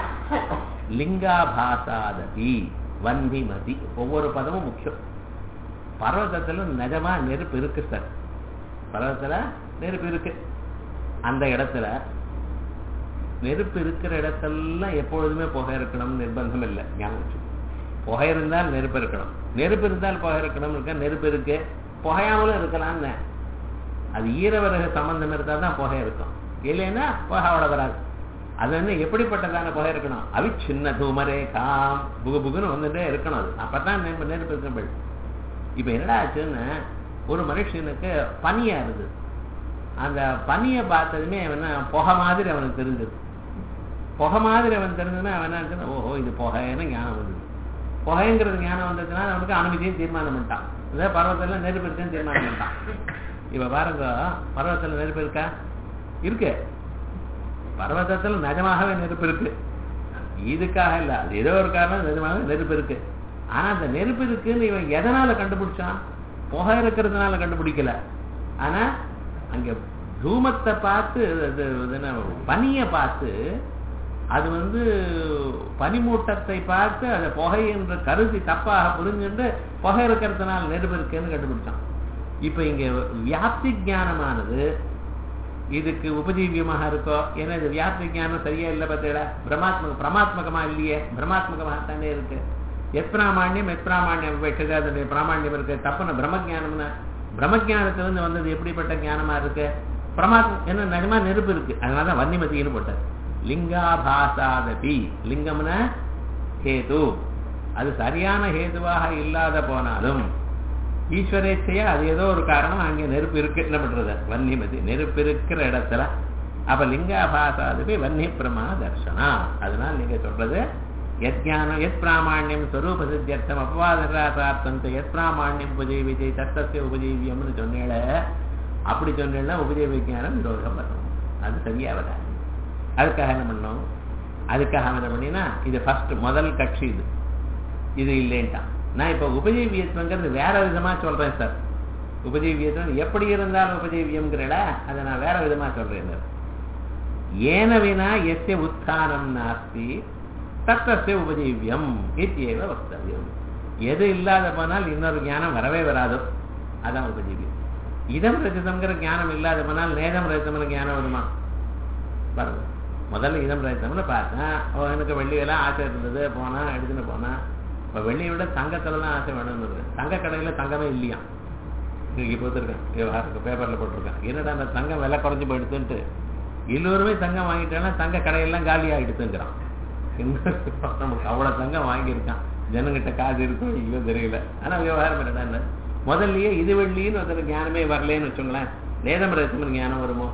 லிங்காபாசாதபி வன்னிமதி ஒவ்வொரு பதமும் முக்கியம் பர்வதத்துல நிஜமா நெருப்பு இருக்கு சார் பர்வதத்துல நெருப்பு இருக்கு அந்த இடத்துல நெருப்பு இருக்கிற இடத்தெல்லாம் எப்பொழுதுமே புகை இருக்கணும்னு நிர்பந்தம் இல்லை ஞாபகம் வச்சு புகை இருந்தால் நெருப்பு இருக்கணும் நெருப்பு இருந்தால் புகை இருக்கணும் இருக்க நெருப்பு இருக்கு புகையாமலும் இருக்கலாம்னு அது ஈரவரக சம்பந்தம் இருந்தால் தான் புகை இருக்கும் இல்லைன்னா புகை அவ்வளோ வராது அது வந்து எப்படிப்பட்டதான புகை இருக்கணும் அவிச்சின்ன தூமரே காம் புகு புகுன்னு வந்துட்டே இருக்கணும் அது அப்பதான் நெருப்பு நெருப்பு இருக்க இப்ப என்னடா ஆச்சுன்னு ஒரு மனுஷனுக்கு பனியா இருந்தது அந்த பனியை பார்த்ததுமே அவன் புகை மாதிரி அவனுக்கு தெரிஞ்சது புகை மாதிரி அவன் தெரிஞ்சதுன்னா அவன் என்ன ஓஹோ இது புகைன்னு ஞானம் வந்தது புகைங்கிறது ஞானம் வந்ததுனால அவனுக்கு அனுமதியும் தீர்மானம் பண்ணிட்டான் இதே பர்வத்துல நெருப்பு இருக்குன்னு தீர்மானம் பண்ணிட்டான் இப்ப பாருங்க பர்வத்துல நெருப்பு இருக்கா இருக்கு பர்வதத்துல நிஜமாகவே நெருப்பு இருக்கு இதுக்காக இல்ல அது ஏதோ ஒரு காரணம் நிஜமாகவே நெருப்பு இருக்கு ஆனா அந்த நெருப்பு இருக்குன்னு இவன் எதனால கண்டுபிடிச்சான் புகை இருக்கிறதுனால கண்டுபிடிக்கல ஆனா அங்க தூமத்தை பார்த்து அது பனியை பார்த்து அது வந்து பனிமூட்டத்தை பார்த்து அதை புகை என்று கருதி தப்பாக புரிஞ்சுட்டு புகை இருக்கிறதுனால நெருப்பு இருக்குன்னு கண்டுபிடிச்சான் இப்ப இங்க வியாப்தி ஞானமானது இதுக்கு உபஜீவியமாக இருக்கோ ஏன்னா இது வியாப்தி ஞானம் சரியா இல்லை பார்த்தீங்களா பிரமாத்மக பிரமாத்மகமா இல்லையே பிரமாத்மகமாக தானே இருக்கு எத் பிராமாண்யம் எத் பிராமாண்யம் வெட்டுது அதனுடைய பிராமாண்யம் இருக்கு தப்புன பிரம்மஜானம்னா பிரம்மஜானத்திலிருந்து வந்தது எப்படிப்பட்ட ஞானமா இருக்கு பிரமாத்ம என்ன நிஜமா நெருப்பு இருக்கு அதனாலதான் வன்னிமதின்னு போட்டார் லிங்காபாசாதபி லிங்கம்னா ஹேது அது சரியான ஹேதுவாக இல்லாத போனாலும் ஈஸ்வரேச்சையா அது ஏதோ ஒரு காரணம் அங்கே நெருப்பு இருக்கு என்ன பண்றது வன்னிமதி நெருப்பு இருக்கிற இடத்துல அப்ப லிங்காபாசாதபி வன்னி பிரமா தர்சனா அதனால நீங்க சொல்றது யஜ்ஞானம் எத் பிராமாண்யம் ஸ்வரூப சித்தியர்த்தம் அபவாதராசார்த்தம் எத் பிராமாண்யம் உபஜீவிஜை தத்தசிய உபஜீவியம்னு சொன்னேல அப்படி சொன்னேன்னா உபஜீவ விஜயானம் விரோதம் வரும் அது சரியா வராது அதுக்காக என்ன பண்ணோம் அதுக்காக என்ன பண்ணினா இது ஃபர்ஸ்ட் முதல் கட்சி இது இது இல்லைன்ட்டான் நான் இப்ப உபஜீவியத்துவங்கிறது வேற விதமா சொல்றேன் சார் உபஜீவியத்துவம் எப்படி இருந்தாலும் உபஜீவியம்ங்கிறல அதை நான் வேற விதமா சொல்றேன் ஏன வினா எஸ்ய உத்தானம் நாஸ்தி தத்தசிய உபஜீவியம் இத்தியேவ வக்தவியம் எது இல்லாத போனால் இன்னொரு ஞானம் வரவே வராது அதான் உபஜீவியம் இதம் ரஜிதம்ங்கிற ஞானம் இல்லாத போனால் நேதம் ரஜிதம்னு ஞானம் வருமா பாருங்க முதல்ல இதம் ரஜிதம்னு பார்த்தேன் ஓ எனக்கு வெள்ளியெல்லாம் ஆசை இருந்தது போனா எடுத்துன்னு போனா இப்போ வெள்ளியை விட தங்கத்துல தான் ஆசை வேணும்னு இருக்கு தங்க கடையில தங்கமே இல்லையா இன்னைக்கு போத்திருக்கேன் விவகாரத்துக்கு பேப்பர்ல போட்டிருக்கேன் என்னடா அந்த தங்கம் விலை குறைஞ்சு போயிடுத்துன்ட்டு எல்லோருமே தங்கம் வாங்கிட்டேன்னா தங்க கடையெல்லாம் காலி ஆகிடுத்துங்கிறான் நமக்கு அவ்வளவு தங்கம் வாங்கியிருக்கான் ஜனங்கிட்ட காசு இருக்கும் இல்லையோ தெரியல ஆனா விவகாரம் என்னடா முதல்லயே இது வெள்ளின்னு ஒருத்தர் ஞானமே வரலன்னு வச்சுங்களேன் நேதம் ரசம் ஞானம் வருமோ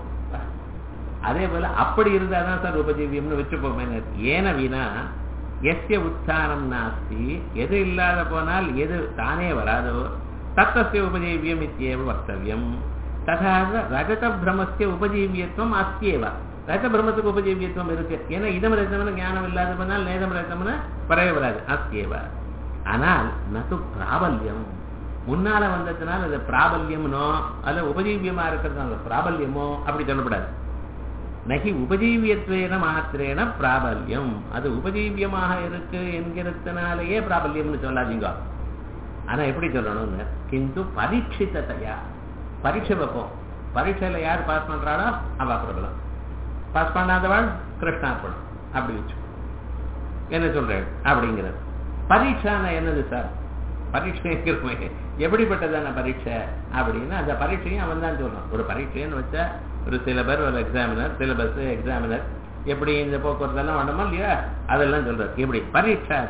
அதே போல அப்படி இருந்தாதான் சார் உபஜீவியம்னு வச்சுப்போமே ஏன வீணா எஸ்ய உத்தானம் நாஸ்தி எது இல்லாத போனால் எது தானே வராதோ தத்தசிய உபஜீவியம் இத்தியேவ வக்தவியம் ததா ரஜத பிரமஸ்ய உபஜீவியத்துவம் அஸ்தியேவ ரஜ பிரம்மத்துக்கு உபஜீவியத்துவம் இருக்கு ஏன்னா இதம் ரஜம்னு ஞானம் இல்லாத போனால் நேதம் ரஜம்னு வரவே வராது அஸ்தியேவ ஆனால் நது பிராபல்யம் முன்னால வந்ததுனால அது பிராபல்யம்னோ அல்ல உபஜீவியமா இருக்கிறதுனால பிராபல்யமோ அப்படி சொல்லப்படாது நகி உபஜீவியத்வேன மாத்திரேன பிராபல்யம் அது உபஜீவியமாக இருக்கு என்கிறதுனாலேயே பிராபல்யம்னு சொல்லாதீங்க ஆனா எப்படி சொல்லணும்னு கிந்து பரீட்சித்தையா பரீட்சை வைப்போம் பரீட்சையில யார் பாஸ் பண்றாளோ அவ பிரபலம் பாஸ் பண்ணாதவள் கிருஷ்ணார்ப்பணம் அப்படி வச்சு என்ன சொல்றேன் அப்படிங்கிறது பரீட்சான என்னது சார் பரீட்சைங்கிறமே எப்படிப்பட்டதான பரீட்சை அப்படின்னா அந்த பரீட்சையும் அவன் தான் சொல்லணும் ஒரு பரீட்சைன்னு வச்சா ஒரு சிலபர் ஒரு எக்ஸாமினர் சிலபஸ் எக்ஸாமினர் எப்படி இந்த போக்குவரத்தெல்லாம் வேணுமா இல்லையா அதெல்லாம் சொல்றாரு எப்படி பரீட்சா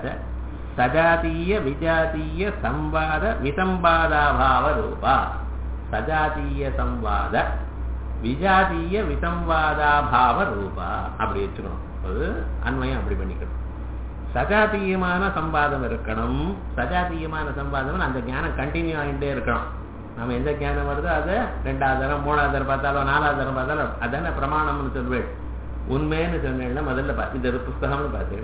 சஜாதீய விஜாதீய சம்வாத விசம்பாதாபாவ ரூபா சஜாதீய சம்வாத விஜாதீய விசம்வாதாபாவ ரூபா அப்படி வச்சுக்கணும் அது அன்வயம் அப்படி பண்ணிக்கணும் சஜாதீயமான சம்பாதம் இருக்கணும் சஜாதீயமான சம்பாதம் அந்த ஞானம் கண்டினியூ ஆகிட்டே இருக்கணும் நம்ம எந்த ஞானம் வருதோ அதை ரெண்டாவது தரம் மூணாவது தரம் பார்த்தாலும் நாலாவது தரம் பார்த்தாலும் அதான பிரமாணம்னு சொல்வேன் உண்மைன்னு சொன்னேன்னா முதல்ல பா இந்த புஸ்தகம்னு பார்த்தேன்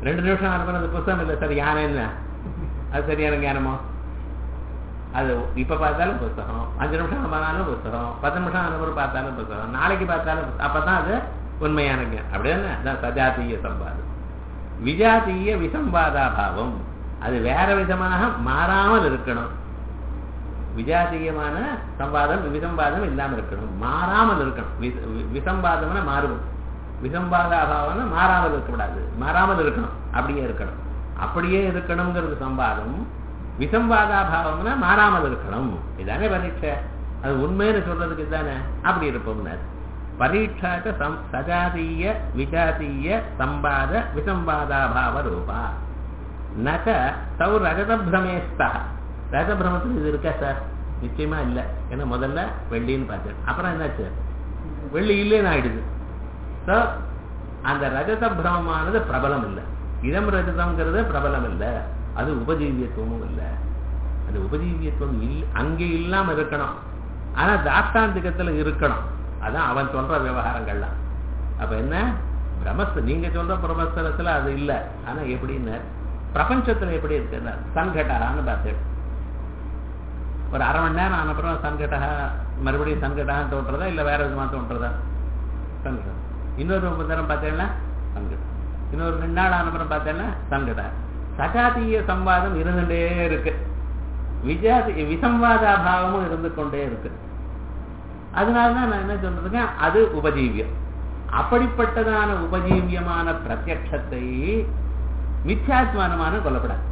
ரெண்டு நிமிஷம் அனுப்புறது புத்தகம் இல்லை சார் யானைன்னு அது சரியான ஞானமோ அது இப்ப பார்த்தாலும் புத்தகம் அஞ்சு நிமிஷம் அனுப்பினாலும் புத்தகம் பத்து நிமிஷம் அனுப்புற பார்த்தாலும் புத்தகம் நாளைக்கு பார்த்தாலும் புத்தகம். அப்பதான் அது உண்மையான ஞானம் அப்படிதானே அதான் சஜாத்திய சம்பாதம் விஜாத்திய விசம்பாதாபாவம் அது வேற விதமாக மாறாமல் இருக்கணும் விஜாத்தியமான சம்பாதம் விசம்பாதம் இல்லாமல் இருக்கணும் மாறாமல் இருக்கணும் வி- வி- விசம்பாதம்னா மாறும் விசம்பாதாபாவம்னா மாறாமல் இருக்கக்கூடாது மாறாமல் இருக்கணும் அப்படியே இருக்கணும் அப்படியே இருக்கணுங்கிறது சம்பாதம் விசம்பாதாபாவம்னா மாறாமல் இருக்கணும் இதானே பரீட்சை அது உண்மைன்னு சொல்றதுக்கு தானே அப்படி இருப்போம்னார் பரீட்சாச்ச சம் சஜாதீய விஜாதீய சம்பாத விசம்பாதாபாவ ரூபா நக தௌ ரஜதபிரமேஸ்தா ரஜபிரமத்தில் இது இருக்கா சார் நிச்சயமா இல்ல ஏன்னா முதல்ல வெள்ளின்னு பார்த்தேன் அப்புறம் என்னாச்சு வெள்ளி இல்லைன்னு ஆயிடுது ஸோ அந்த ரஜத பிரமமானது பிரபலம் இல்லை இதம் ரஜதம்ங்கிறது பிரபலம் இல்லை அது உபஜீவியத்துவமும் இல்லை அது உபஜீவியத்துவம் இல் அங்கே இல்லாம இருக்கணும் ஆனா தாஷ்டாந்திகத்துல இருக்கணும் அதான் அவன் சொல்ற விவகாரங்கள்லாம் அப்ப என்ன பிரமஸ்து நீங்க சொல்ற பிரமஸ்தலத்துல அது இல்லை ஆனா எப்படின்னு பிரபஞ்சத்துல எப்படி இருக்குன்னா சன்கட்டான்னு பார்த்தேன் ஒரு அரை மணி நேரம் ஆன அப்புறம் சன்கட்டா மறுபடியும் சன்கட்டான்னு தோன்றதா இல்ல வேற விதமா தோன்றதா சன்கடம் இன்னொரு மணி நேரம் பார்த்தேன்னா சன்கடம் இன்னொரு ரெண்டு நாள் ஆன அப்புறம் பார்த்தேன்னா சன்கடா சகாதீய சம்வாதம் இருந்துட்டே இருக்கு விஜாதி விசம்வாதாபாவமும் இருந்து கொண்டே இருக்கு அதனாலதான் நான் என்ன சொல்றேன் அது உபஜீவியம் அப்படிப்பட்டதான உபஜீவியமான பிரத்யக்ஷத்தை மித்யாத்மானமான கொல்லப்படாது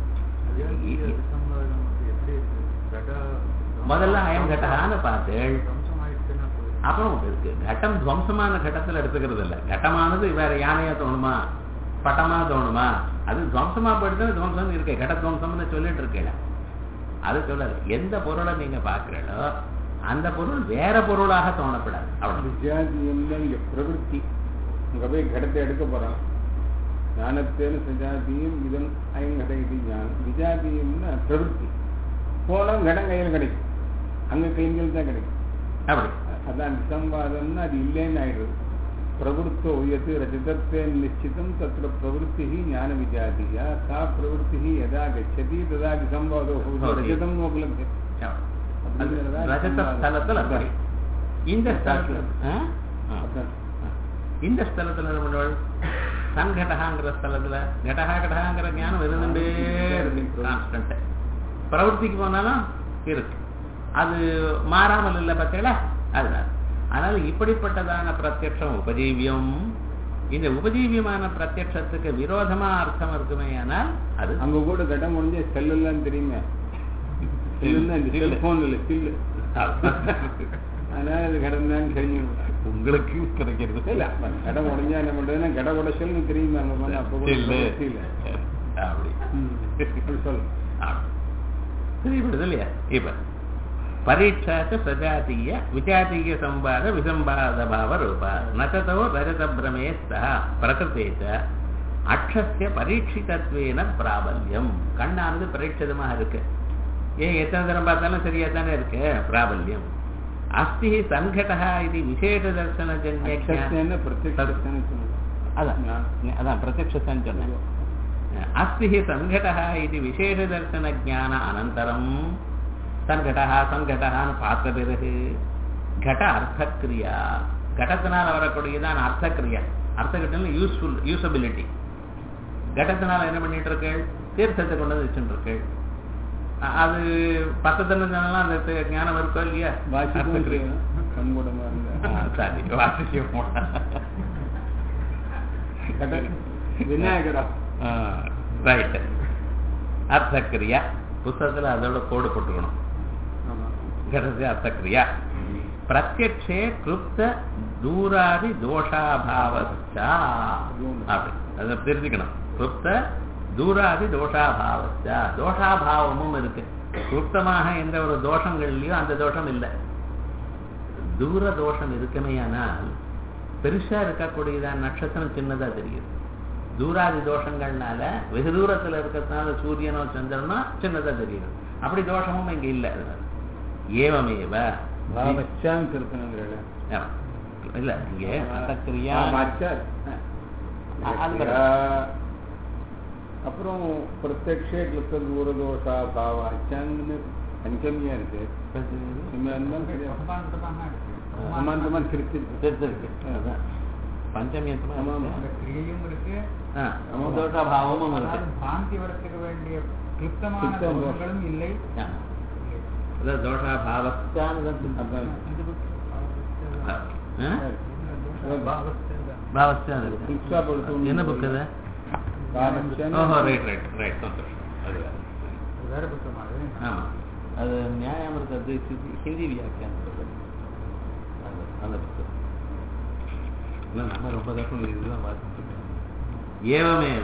முதல்ல அயம் கட்டகான்னு பார்த்தேள் அப்புறம் ஒன்று இருக்கு கட்டம் துவம்சமான கட்டத்துல எடுத்துக்கிறது இல்ல கட்டமானது வேற யானையா தோணுமா பட்டமா தோணுமா அது துவம்சமா போயிட்டு துவம்சம் இருக்கு கட்ட துவம்சம்னு சொல்லிட்டு இருக்கேன் அது சொல்லல எந்த பொருளை நீங்க பாக்குறீங்களோ அந்த பொருள் வேற பொருளாக தோணப்படாது அவ்வளவு விஜாதியம்னா இங்க பிரவருத்தி அங்க போய் கடத்தை எடுக்க போறான் ஞானத்தேன சஜாதியும் இதன் ஐங்கடை இது ஞானம் விஜாதியம்னா பிரவருத்தி போனா கடம் கையில் கிடைக்கும் அங்க கைங்கள் தான் கிடைக்கும் அப்படி அதான் விசம்பாதம்னா அது இல்லைன்னு ஆயிடுது பிரவருத்தோ உயத்து ரஜதத்தே நிச்சிதம் தத்திர பிரவருத்தி ஞான விஜாதியா சா பிரவருத்தி யதா கச்சதி ததா விசம்பாதோ भवति। ரஜதம் உபலப்தி அது ரஜத ஸ்தலத்துல அப்படி இந்த ஸ்தலத்துல ஆ? ஆ. அதான். இந்த ஸ்தலத்துல என்ன பண்ணுவாள் சன்கடகாங்கிற ஸ்தலத்துல கடகா கடகாங்கிற ஞானம் இருந்துட்டே இருக்கு கான்ஸ்டன்ட் பிரவൃத்திக்கு போனாலும் இருக்கு அது மாறாமல் இல்லை பார்த்தீங்களா அதனால அதனால இப்படிப்பட்டதான பிரத்யக்ஷம் உபஜீவியம் இந்த உபஜீவியமான பிரத்யக்ஷத்துக்கு விரோதமா அர்த்தம் இருக்குமே ஆனால் அது அங்க கூட கடம் முடிஞ்ச செல்லெல்லாம் தெரியுமே செல்லுன்னா இந்த இல்ல. செல்போன் இல்ல சில்லு அதனால அது கடன் தான் தெரியும் உங்களுக்கு கிடைக்கிறது இல்ல அப்ப கடம் உடஞ்சா என்ன பண்றதுன்னா கட உடச்சல்னு தெரியுமா அங்க போனா அப்ப கூட இல்ல. இல்ல அப்படி அப்படி சொல்லு தெரியப்படுது இல்லையா இப்ப பரீட்சாச்ச சஜாத்தீய விஜாத்தீய சம்பாத விசம்பாத பாவ ரூபா நததோ ரஜத பிரமே சா பிரகிருத்தேச்ச அக்ஷஸ்ய பரீட்சிதத்வேன பிராபல்யம் கண்ணானது பரீட்சிதமாக இருக்கு ஏன் எத்தனை தரம் பார்த்தாலும் சரியா தானே இருக்கு பிராபல்யம் அஸ்தி சங்கடா இது விசேஷ தர்சன ஜன்ய அக்ஷஸ்தேன பிரத்யக்ஷஸ்தேன சொல்லுங்க அதான் அதான் பிரத்யக்ஷத்தான் சொன்னேன் अस्ति हि सङ्घटः इति विशेषदर्शनज्ञान अनन्तरं சங்கடா சங்கடான்னு பார்த்த பிறகு கட அர்த்தக்கிரியா கடத்தினால் வரக்கூடியதான் அர்த்தக்கிரியா அர்த்தக்கிட்டல் யூஸ்ஃபுல் யூசபிலிட்டி கடத்தினால் என்ன பண்ணிட்டு இருக்கேள் தீர்த்தத்தை கொண்டு வந்து வச்சுட்டு இருக்கேள் அ- அது பக்கத்துல இருந்தாலும் அந்த தி- ஞானம் இருக்கோ இல்லையா வாசிக்கவும் அர்த்தக்கிரியா. செய்யணும் கண்கூடமா ஆ, இருந்தா சரி வாசிக்க கட விநாயகரா ரைட் அர்த்தக்கிரியா புஸ்தகத்துல அதோட கோடு போட்டுக்கணும் ஆமா கடைசி அர்த்தக்கிரியா பிரத்யக்ஷே கிருப்த தூராதி தோஷாபாவச்சா அப்படி அதை தெரிஞ்சுக்கணும் கிருப்த தூராதி தோஷாபாவச்சா தோஷாபாவமும் இருக்கு கிருப்தமாக எந்த ஒரு தோஷங்கள்லயோ அந்த தோஷம் இல்லை தூர தோஷம் இருக்குமேயானால் பெருசா இருக்கக்கூடியதான் நட்சத்திரம் சின்னதா தெரியுது தூராதி தோஷங்கள்னால வெகு தூரத்துல இருக்கிறதுனால சூரியனோ சந்திரனோ சின்னதா தெரியுது அப்படி தோஷமும் இங்க இல்லை அதனால ஏவமேவ பாவச்சான்னு திருத்தணுங்கிறல ஆமா. இல்ல இங்க அர்த்தக்கிரியா ஆ, வாச்சா. அது ஆ, அப்புறம் பிரத்யக்ஷே கிளிப்த தூரதோஷா பாவாச்சான்னு பஞ்சமியா இருக்கு இனிமே இருந்தாலும் கிடையாது. சமாந்தமா திருச்சி தெரிஞ்சிருக்கு அதான் பஞ்சமியத்தமா ஆமா, ஆமா. அந்த கிரியையும் இருக்கு ஆ ஆமா. தோஷாபாவமும் இருக்கு அதாவது பாந்தி வரத்துக்கு வேண்டிய கிளிப்தமான கிளிப்தம் தோஷம். தோஷங்களும் இல்லை ஆ. அதான் தோஷாபாவஸ்தான்னு தான் சொல்லுது. அதான் ஆ? பாவஸ்தா இருக்கு. புதுசா படுத்து என்ன புக் அது பாவச்சான்னு ஓஹோ ரைட் ரைட் ரைட் சந்தோஷம் அது வேற. வேற புத்தகம் அது ஆமா அது நியாயாமிருத்தது ஹிந்தி- ஹிந்தி வியாக்கியானது அது அந்த புத்தகம் இல்லை நம்ம ரொம்ப தப்பு இதுதான் பார்த்துட்டு இருக்கோம் ஏவமேவ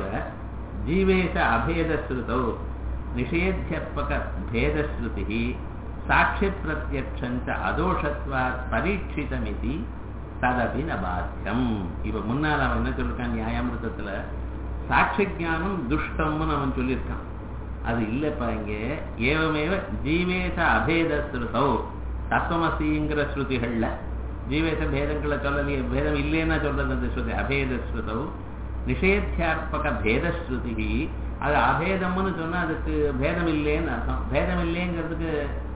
ஜீவேஷ அபேதஸ்ருதௌ நிஷேத்தியர்பக பேதஸ்ருதி சாட்சி பிரத்யட்சஞ்ச அதோஷத்வாத் பரீட்சிதமிதி ததபி ந பாத்தியம் இப்ப முன்னால் அவன் என்ன சொல்லிருக்கான் நியாயாமிருத்தத்துல சாட்சி ஞானம் துஷ்டம்னு அவன் சொல்லியிருக்கான் அது இல்லப்பா இங்கே ஏவமேவ ஜீவேச அபேத ஸ்ருதௌ தத்துவமசிங்கிற ஸ்ருதிகள்ல ஜீவேச பேதங்களை சொல்லலையே பேதம் இல்லைன்னா சொல்றது அந்த ஸ்ருதி அபேத ஸ்ருதௌ நிஷேத்தியார்பக பேத ஸ்ருதி அது அபேதம்னு சொன்னா அதுக்கு பேதம் இல்லைன்னு அர்த்தம் பேதம் இல்லைங்கிறதுக்கு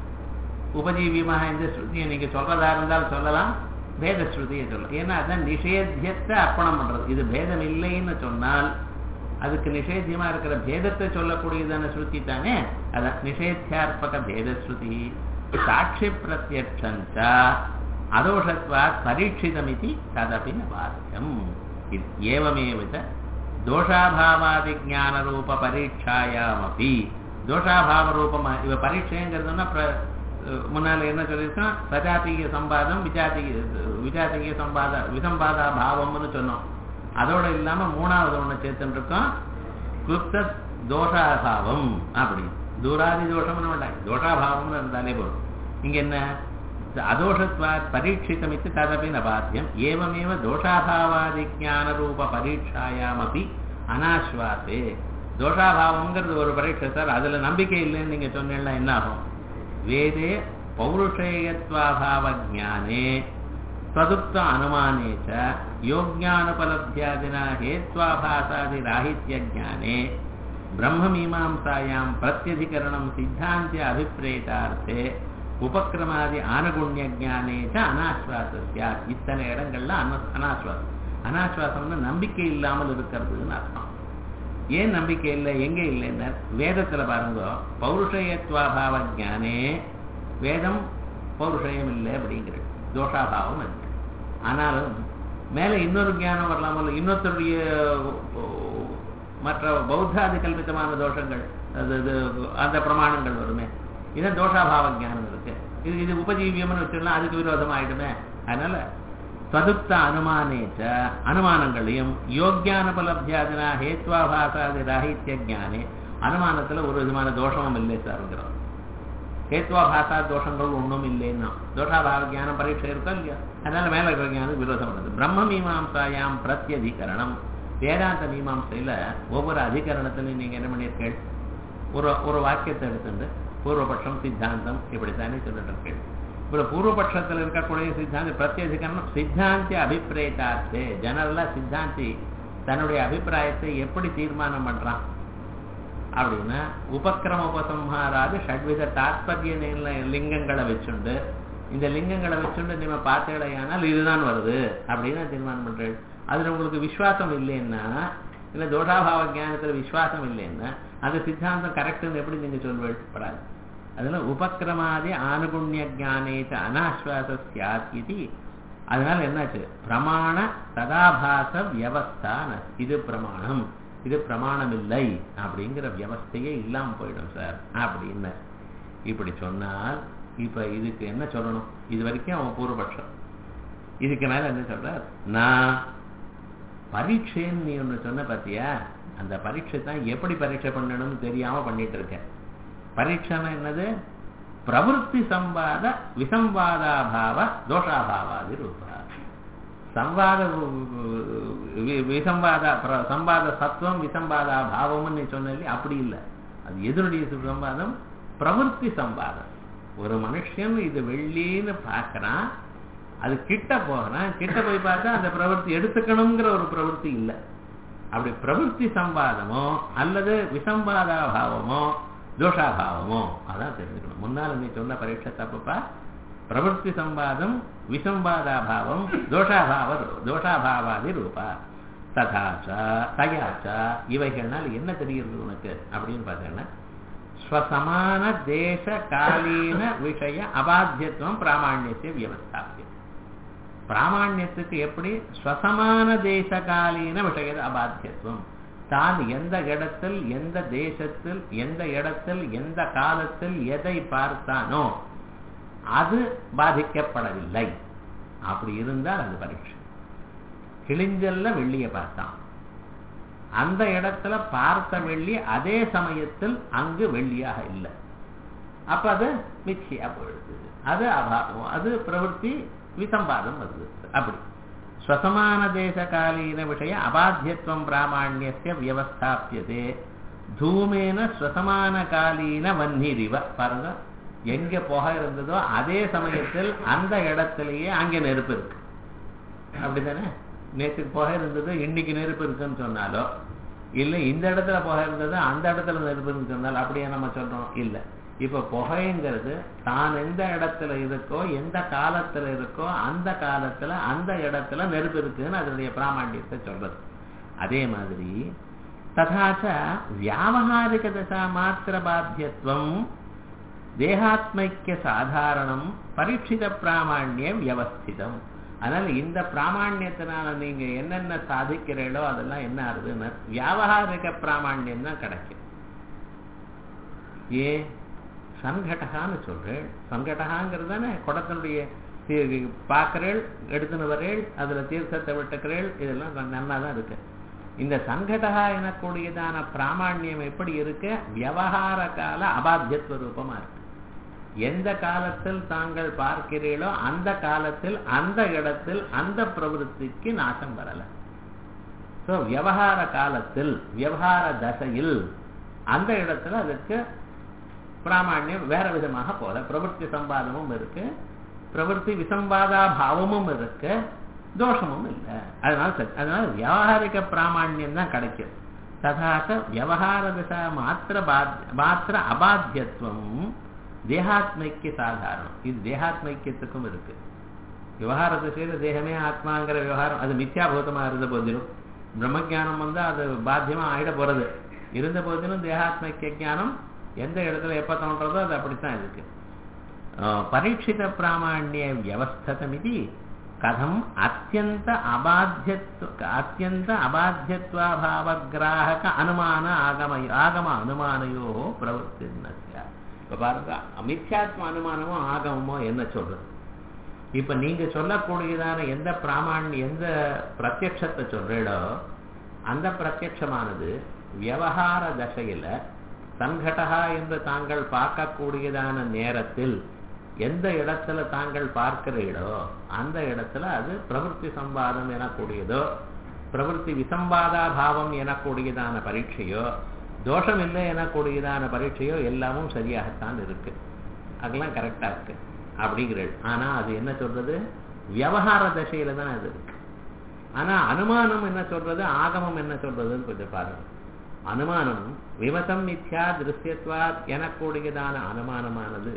உபஜீவியமாக இந்த ஸ்ருதியை நீங்க சொல்றதா இருந்தால் சொல்லலாம் பேத ஸ்ருதியை சொல்லலாம் ஏன்னா அதான் நிஷேத்தியத்தை அர்ப்பணம் பண்றது இது பேதம் இல்லைன்னு சொன்னால் அதுக்கு நிஷேத்தியமா இருக்கிற பேதத்தை சொல்லக்கூடியதான ஸ்ருதி தானே அதான் நிஷேத்தியார்பக பேத ஸ்ருதி சாட்சி பிரத்யட்சஞ்ச அதோஷத்வாத் பரீட்சிதமிதி ததபி ந பாத்தியம் இது ஏவமேவ ச தோஷாபாவாதி ஞானரூப பரீட்சாயாமபி தோஷாபாவ ரூபமா இவ பரீட்சைங்கிறதுனா பிர- முன்னால என்ன சொல்லியிருக்கோம் சஜாத்திய சம்பாதம் விஜாத்திய விஜாத்திய சம்பாத விசம்பாதா பாவம்னு சொன்னோம் அதோட இல்லாம மூணாவது ஒண்ணு சேர்த்துட்டு இருக்கோம் கிருப்த தோஷாபாவம் அப்படி தூராதி தோஷம்னு வேண்டாம் தோஷாபாவம்னு இருந்தாலே போதும் இங்க என்ன அதோஷத்வா பரீட்சிதமித்து ததபி ந பாத்தியம் ஏவமேவ தோஷாபாவாதி ஞானரூப பரீட்சாயாமபி அனாஸ்வாசே தோஷாபாவம்ங்கிறது ஒரு பரீட்சை சார் அதுல நம்பிக்கை இல்லைன்னு நீங்க சொன்னீங்கன்னா என்ன ஆகும் வேதே பௌருஷேயத்வாபாவ ஜானே तदुक्त अनुमाने च योग्यानुपलब्ध्यादिना हेत्वाभासादिराहित्यज्ञाने ब्रह्ममीमांसायां प्रत्यधिकरणं सिद्धान्त्य अभिप्रेतार्थे உபக்கிரமாதி ஆனகுண்ய ஜானே ச அனாஸ்வாசஸ்யா இத்தனை இடங்கள்ல அன அனாஸ்வாசம் அனாஸ்வாசம்னு நம்பிக்கை இல்லாமல் இருக்கிறதுன்னு அர்த்தம் ஏன் நம்பிக்கை இல்லை எங்க இல்லைன்னு வேதத்துல பாருங்க பௌருஷயத்வாபாவ ஜானே வேதம் பௌருஷயம் இல்லை அப்படிங்கிறது தோஷாபாவம் இருக்கு ஆனாலும் மேல இன்னொரு ஞானம் வரலாமல் இன்னொருத்தருடைய மற்ற பௌத்தாதி கல்பித்தமான தோஷங்கள் அது இது அந்த பிரமாணங்கள் வருமே இது தோஷாபாவ ஞானம் இருக்கு இது இது உபஜீவியம்னு வச்சுக்கலாம் அதுக்கு விரோதம் ஆயிடுமே அதனால ததுப்த அனுமானேச்ச அனுமானங்களையும் யோக்கியானுபலப்தியாதினா ஹேத்வாபாசாதி ராகித்ய ஜானே அனுமானத்துல ஒரு விதமான தோஷமும் இல்லை சார்ங்கிறோம் ஹேத்வாபாசா தோஷங்கள் ஒன்றும் இல்லைன்னா தோஷாபாவ ஜானம் பரீட்சை இருக்கோ இல்லையா அதனால மேல இருக்கிற ஞானம் விரோதம் பண்ணுது பிரம்ம மீமாம்சாயாம் பிரத்யதிகரணம் வேதாந்த மீமாம்சையில ஒவ்வொரு அதிகரணத்திலையும் நீங்க என்ன பண்ணியிருக்கீள் ஒரு ஒரு வாக்கியத்தை எடுத்துட்டு பூர்வபட்சம் சித்தாந்தம் இப்படித்தானே சொல்லிட்டு இருக்கீள் இப்போ பூர்வபட்சத்தில் இருக்கக்கூடிய சித்தாந்தி பிரத்யதிகரணம் சித்தாந்தி அபிப்பிரேதார்த்தே ஜெனரலா சித்தாந்தி தன்னுடைய அபிப்பிராயத்தை எப்படி தீர்மானம் பண்றான் அப்படின்னா உபக்கிரம உபசம்ஹாராது ஷட்வித தாத்பரிய நில- லிங்கங்களை வச்சுண்டு இந்த லிங்கங்களை வச்சுண்டு நீங்க பார்த்தீங்களேயானால் இதுதான் வருது அப்படின்னு தீர்மானம் பண்றேன் அதுல உங்களுக்கு விசுவாசம் இல்லைன்னா இல்ல தோஷாபாவ ஞானத்துல விசுவாசம் இல்லைன்னா அந்த சித்தாந்தம் கரெக்ட்னு எப்படி நீங்க சொல்வீள் படாது அதுல உபக்கிரமாதி ஆனுகுண்ய ஜானேச்ச அனாஸ்வாச சியாத் இது அதனால என்னாச்சு பிரமாண சதாபாச வியவஸ்தா ந- இது பிரமாணம் இது பிரமாணம் இல்லை அப்படிங்கிற வியவஸ்தையே இல்லாம போயிடும் சார் அப்படின்னு இப்படி சொன்னால் இப்ப இதுக்கு என்ன சொல்லணும் இது வரைக்கும் அவன் பூர்வபட்சம் இதுக்கு மேல என்ன சொல்றார் நான் பரீட்சைன்னு நீ ஒண்ணு சொன்ன பாத்தியா அந்த பரீட்சை தான் எப்படி பரீட்சை பண்ணணும்னு தெரியாம பண்ணிட்டு இருக்கேன் பரீட்சைன்னா என்னது பிரவருத்தி சம்பாத விசம்பாதாபாவ தோஷாபாவாதி ரூபா சம்வாத வி- விசம்பாத பிர- சம்பாத சத்துவம் விசம்பாதா பாவம்னு நீ சொன்ன இல்லையா? அப்படி இல்லை அது எதனுடைய சம்பாதம் பிரவருத்தி சம்பாதம் ஒரு மனுஷன் இது வெள்ளின்னு பார்க்கறான் அது கிட்ட போகிறான் கிட்ட போய் பார்த்தா அந்த பிரவருத்தி எடுத்துக்கணுங்கிற ஒரு பிரவருத்தி இல்லை அப்படி பிரவೃತ್ತಿ சம்பாதமோ அல்லது விசம்பாதாபாவமோ தோஷாபாவமோ அதான் தெரிஞ்சுக்கணும் முன்னால நீ சொன்ன பரீட்சை தப்புப்பா பிரவೃತ್ತಿ சம்பாதம் விசம்பாதாபாவம் தோஷாபாவ தோஷாபாவாதி ரூபா ததாச்ச தயாச்ச இவைகள்னால் என்ன தெரிகிறது உனக்கு அப்படின்னு பார்த்தீங்கன்னா ஸ்வசமான தேச காலீன விஷய அபாத்தியத்துவம் பிராமாண்யத்தை வியவஸ்தாபியம் பிராமாண்யத்துக்கு எப்படி ஸ்வசமான தேச காலீன விஷய அபாத்தியத்துவம் தான் எந்த இடத்தில் எந்த தேசத்தில் எந்த இடத்தில் எந்த காலத்தில் எதை பார்த்தானோ அது பாதிக்கப்படவில்லை அப்படி இருந்தால் அது பரீட்சை கிழிஞ்சல்ல வெள்ளிய பார்த்தான் அந்த இடத்துல பார்த்த வெள்ளி அதே சமயத்தில் அங்கு வெள்ளியாக இல்லை அப்ப அது மிச்சியா போயிடுது அது அபாவம் அது பிரவೃತ್ತಿ விசம்பாதம் வருது அப்படி ஸ்வசமான தேசகாலீன விஷய அபாத்தியத்துவம் பிராமாண்யஸ்ய வியவஸ்தாபியதே தூமேன ஸ்வசமான காலீன வன்னிரிவ பாருங்க எங்க புகை இருந்ததோ அதே சமயத்தில் அந்த இடத்திலேயே அங்கே நெருப்பு இருக்கு அப்படித்தானே நேற்றுக்கு புகை இருந்தது இன்னைக்கு நெருப்பு இருக்குன்னு சொன்னாலோ இல்லை இந்த இடத்துல புகை இருந்தது அந்த இடத்துல நெருப்பு இருக்குன்னு சொன்னாலும் அப்படியே நம்ம சொல்றோம் இல்லை இப்ப புகைங்கிறது தான் எந்த இடத்துல இருக்கோ எந்த காலத்துல இருக்கோ அந்த காலத்துல அந்த இடத்துல நெருப்பு இருக்குன்னு அதனுடைய பிராமாண்டியத்தை சொல்றது அதே மாதிரி ததாச்ச வியாபகாரிக தசா மாத்திர பாத்தியத்துவம் தேகாத்மைக்கிய சாதாரணம் பரீட்சித பிராமாண்யம் வியவஸ்திதம் அதனால இந்த பிராமாண்யத்தினால நீங்க என்னென்ன சாதிக்கிறீங்களோ அதெல்லாம் என்ன ஆகுதுன்னு வியாபகாரிக பிராமாண்யம் தான் கிடைக்கும் ஏ சங்கடகான்னு சொல்றேன் சங்கடகாங்கிறது தானே குடத்தினுடைய பார்க்கிறேள் எடுத்துன்னு வரேள் அதுல தீர்த்தத்தை விட்டுக்கிறேள் இதெல்லாம் நன்னா தான் இருக்கு இந்த சங்கடகா எனக்கூடியதான பிராமாண்யம் எப்படி இருக்கு விவகார கால அபாத்தியத்துவ ரூபமா இருக்கு எந்த காலத்தில் தாங்கள் பார்க்கிறீர்களோ அந்த காலத்தில் அந்த இடத்தில் அந்த பிரவருத்திக்கு நாசம் வரல ஸோ விவகார காலத்தில் விவகார தசையில் அந்த இடத்துல அதுக்கு பிராமாண்யம் வேற விதமாக போல பிரவருத்தி சம்பாதமும் இருக்கு பிரவருத்தி விசம்பாதா பாவமும் இருக்கு தோஷமும் இல்லை அதனால சரி அதனால வியாபாரிக பிராமாண்யம் தான் கிடைக்கும் ததாச விவகார திசா மாத்திர மாத்திர அபாத்தியத்துவம் தேகாத்மைக்கு சாதாரணம் இது தேகாத்மைக்கியத்துக்கும் இருக்கு விவகார திசையில தேகமே ஆத்மாங்கிற விவகாரம் அது மித்யாபூதமா இருந்த போதிலும் பிரம்மஜானம் வந்து அது பாத்தியமா ஆயிட போறது இருந்த போதிலும் தேகாத்மைக்கிய ஜானம் எந்த இடத்துல எப்ப தோன்றதோ அது அப்படித்தான் இருக்கு பரீட்சித பிராமாண்ய வியவஸ்ததமிதி கதம் அத்தியந்த அபாத்தியத்துவ அத்தியந்த அபாத்தியத்வாபாவகிராக அனுமான ஆகம ஆகம அனுமானையோ பிரவர்த்தினசியா இப்ப பாருங்க மித்யாத்ம அனுமானமோ ஆகமமோ என்ன சொல்றது இப்ப நீங்க சொல்லக்கூடியதான எந்த பிராமாண்ய எந்த பிரத்யட்சத்தை சொல்றீடோ அந்த பிரத்யட்சமானது விவகார தசையில சங்கடகா என்று தாங்கள் பார்க்கக்கூடியதான நேரத்தில் எந்த இடத்துல தாங்கள் பார்க்கிறீர்களோ அந்த இடத்துல அது பிரவருத்தி சம்பாதம் எனக்கூடியதோ பிரவருத்தி விசம்பாதா பாவம் எனக்கூடியதான பரீட்சையோ தோஷம் இல்லை எனக்கூடியதான பரீட்சையோ எல்லாமும் சரியாகத்தான் இருக்கு அதெல்லாம் கரெக்டா இருக்கு அப்படிங்கிறது ஆனா அது என்ன சொல்றது விவகார தசையில தான் அது இருக்கு ஆனா அனுமானம் என்ன சொல்றது ஆகமம் என்ன சொல்றதுன்னு கொஞ்சம் பாருங்க அனுமானம் விமதம் மித்யா திருஷ்யத்வா எனக்கூடியதான அனுமானமானது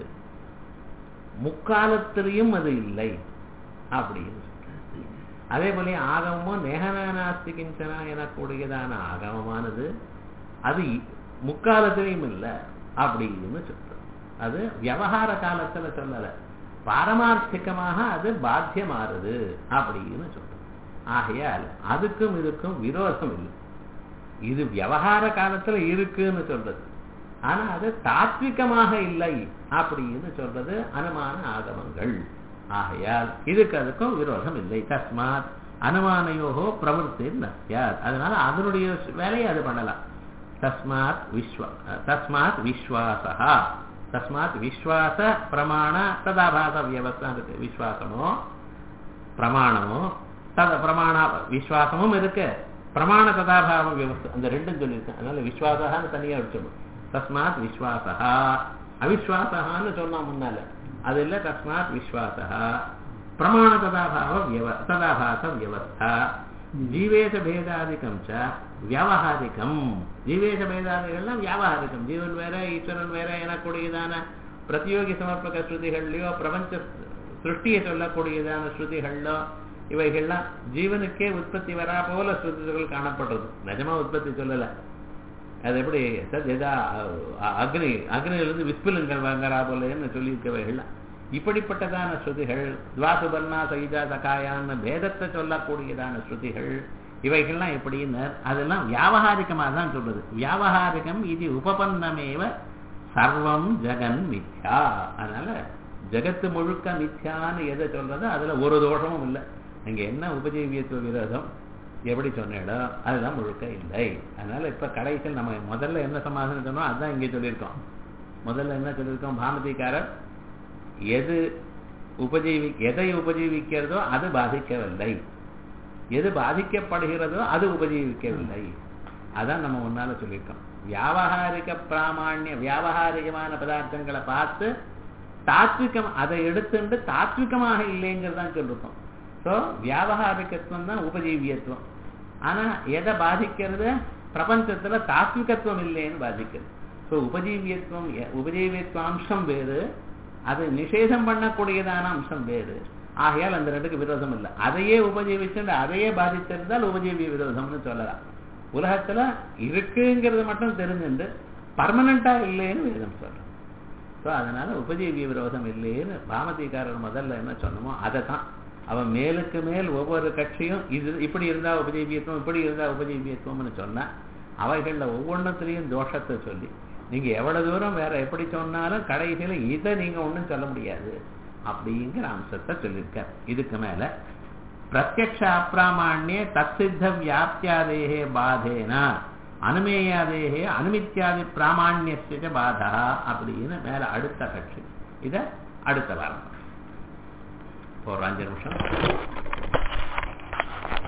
முக்காலத்திலையும் அது இல்லை அப்படின்னு அதே போல ஆகமமோ நேகனாஸ்தி கிஞ்சனா எனக்கூடியதான ஆகமமானது அது முக்காலத்திலையும் இல்லை அப்படின்னு சொல்றது அது விவகார காலத்துல சொல்லல பாரமார்த்திகமாக அது பாத்தியமாறுது அப்படின்னு சொல்றது ஆகையால் அதுக்கும் இதுக்கும் விரோதம் இல்லை இது விவகார காலத்துல இருக்குன்னு சொல்றது ஆனா அது தாத்விகமாக இல்லை அப்படின்னு சொல்றது அனுமான ஆகமங்கள் ஆகையால் இதுக்கு அதுக்கும் விரோதம் இல்லை தஸ்மாத் அனுமானயோகோ பிரவருத்தி நஸ்யாத் அதனால அதனுடைய வேலையை அது பண்ணலாம் தஸ்மாத் விஸ்வ தஸ்மாத் விஸ்வாசா தஸ்மாத் விஸ்வாச பிரமாண ததாபாச வியவஸ்தா இருக்கு விஸ்வாசமோ பிரமாணமோ தத பிரமாண விஸ்வாசமும் இருக்கு பிரமாண ததாபாவ வியவஸ்தா அந்த ரெண்டும் சொல்லியிருக்கேன் அதனால விஸ்வாசான்னு தனியா வச்சோம் தஸ்மாத் விஸ்வாசா அவிஸ்வாசான்னு சொன்னா முன்னால அது இல்ல தஸ்மாத் விஸ்வாசா பிரமாண ததாபாவ வியவ ததாபாச வியவஸ்தா ஜீவேஷ பேதாதிக்கம் ச வியாவகாரிகம் ஜீவேஷ பேதாதிகள்லாம் வியாவகாரிகம் ஜீவன் வேற ஈஸ்வரன் வேற எனக்கூடியதான பிரதியோகி சமர்ப்பக ஸ்ருதிகள்லயோ பிரபஞ்ச சிருஷ்டியை சொல்லக்கூடியதான ஸ்ருதிகள்லோ இவைகள்லாம் ஜீவனுக்கே உற்பத்தி வரா போல ஸ்ருதிகள் காணப்படுறது நிஜமா உற்பத்தி சொல்லல அது எப்படி சத்யதா அக்னி அக்னியிலிருந்து விஸ்புலங்கள் வாங்குறா போலன்னு சொல்லியிருக்கவைகள்லாம் இப்படிப்பட்டதான ஸ்ருதிகள் துவாசுபர்ணா சகிதா சகாயான்னு பேதத்தை சொல்லக்கூடியதான ஸ்ருதிகள் இவைகள்லாம் எப்படின்னு அதெல்லாம் வியாவகாரிகமாக தான் சொல்றது வியாவகாரிகம் இது உபபன்னமேவ சர்வம் ஜெகன் மித்யா அதனால ஜெகத்து முழுக்க மித்யான்னு எதை சொல்றதோ அதுல ஒரு தோஷமும் இல்லை அங்க என்ன உபஜீவியத்துவ விரோதம் எப்படி சொன்னேடோ அதுதான் முழுக்க இல்லை அதனால இப்ப கடைசியில் நம்ம முதல்ல என்ன சமாதானம் சொன்னோம் அதுதான் இங்கே சொல்லியிருக்கோம் முதல்ல என்ன சொல்லியிருக்கோம் பாமதிக்காரர் எது உபஜீவி எதை உபஜீவிக்கிறதோ அது பாதிக்கவில்லை எது பாதிக்கப்படுகிறதோ அது உபஜீவிக்கவில்லை அதான் நம்ம முன்னால சொல்லியிருக்கோம் வியாவகாரிக பிராமாண்ய வியாவகாரிகமான பதார்த்தங்களை பார்த்து தாத்விகம் அதை எடுத்துட்டு தாத்விகமாக இல்லைங்கிறதான் சொல்லிருக்கோம் ஸோ வியாவகாரிகத்துவம் தான் உபஜீவியத்துவம் ஆனா எதை பாதிக்கிறது பிரபஞ்சத்துல தாத்விகத்துவம் இல்லைன்னு பாதிக்கிறது ஸோ உபஜீவியத்துவம் உபஜீவியத்துவ அம்சம் வேறு அது நிஷேதம் பண்ணக்கூடியதான அம்சம் வேறு ஆகையால் அந்த ரெண்டுக்கு விரோதம் இல்லை அதையே உபஜீவிச்சுட்டு அதையே பாதித்திருந்தால் உபஜீவிய விரோதம்னு சொல்லலாம் உலகத்துல இருக்குங்கிறது மட்டும் தெரிஞ்சுண்டு பர்மனண்டா இல்லைன்னு வேதம் சொல்றோம் ஸோ அதனால உபஜீவிய விரோதம் இல்லைன்னு பாமதிக்காரர் முதல்ல என்ன சொன்னமோ அதை தான் அவன் மேலுக்கு மேல் ஒவ்வொரு கட்சியும் இது இப்படி இருந்தா உபஜீவியத்துவம் இப்படி இருந்தா உபஜீவியத்துவம்னு சொன்னா அவைகள்ல ஒவ்வொன்றத்திலையும் தோஷத்தை சொல்லி நீங்க எவ்வளவு தூரம் வேற எப்படி சொன்னாலும் கடைசியில இதை நீங்க ஒண்ணும் சொல்ல முடியாது அப்படிங்கிற அம்சத்தை சொல்லியிருக்கார் இதுக்கு மேல பிரத்யக்ஷ அப்பிராமாண்யே தற்சித்த வியாப்தியாதேகே பாதேனா அனுமேயாதேகே அனுமித்யாதி பிராமாண்யஸ்ய பாதா அப்படின்னு மேல அடுத்த கட்சி இத அடுத்த வாரம் ஒரு அஞ்சு நிமிஷம்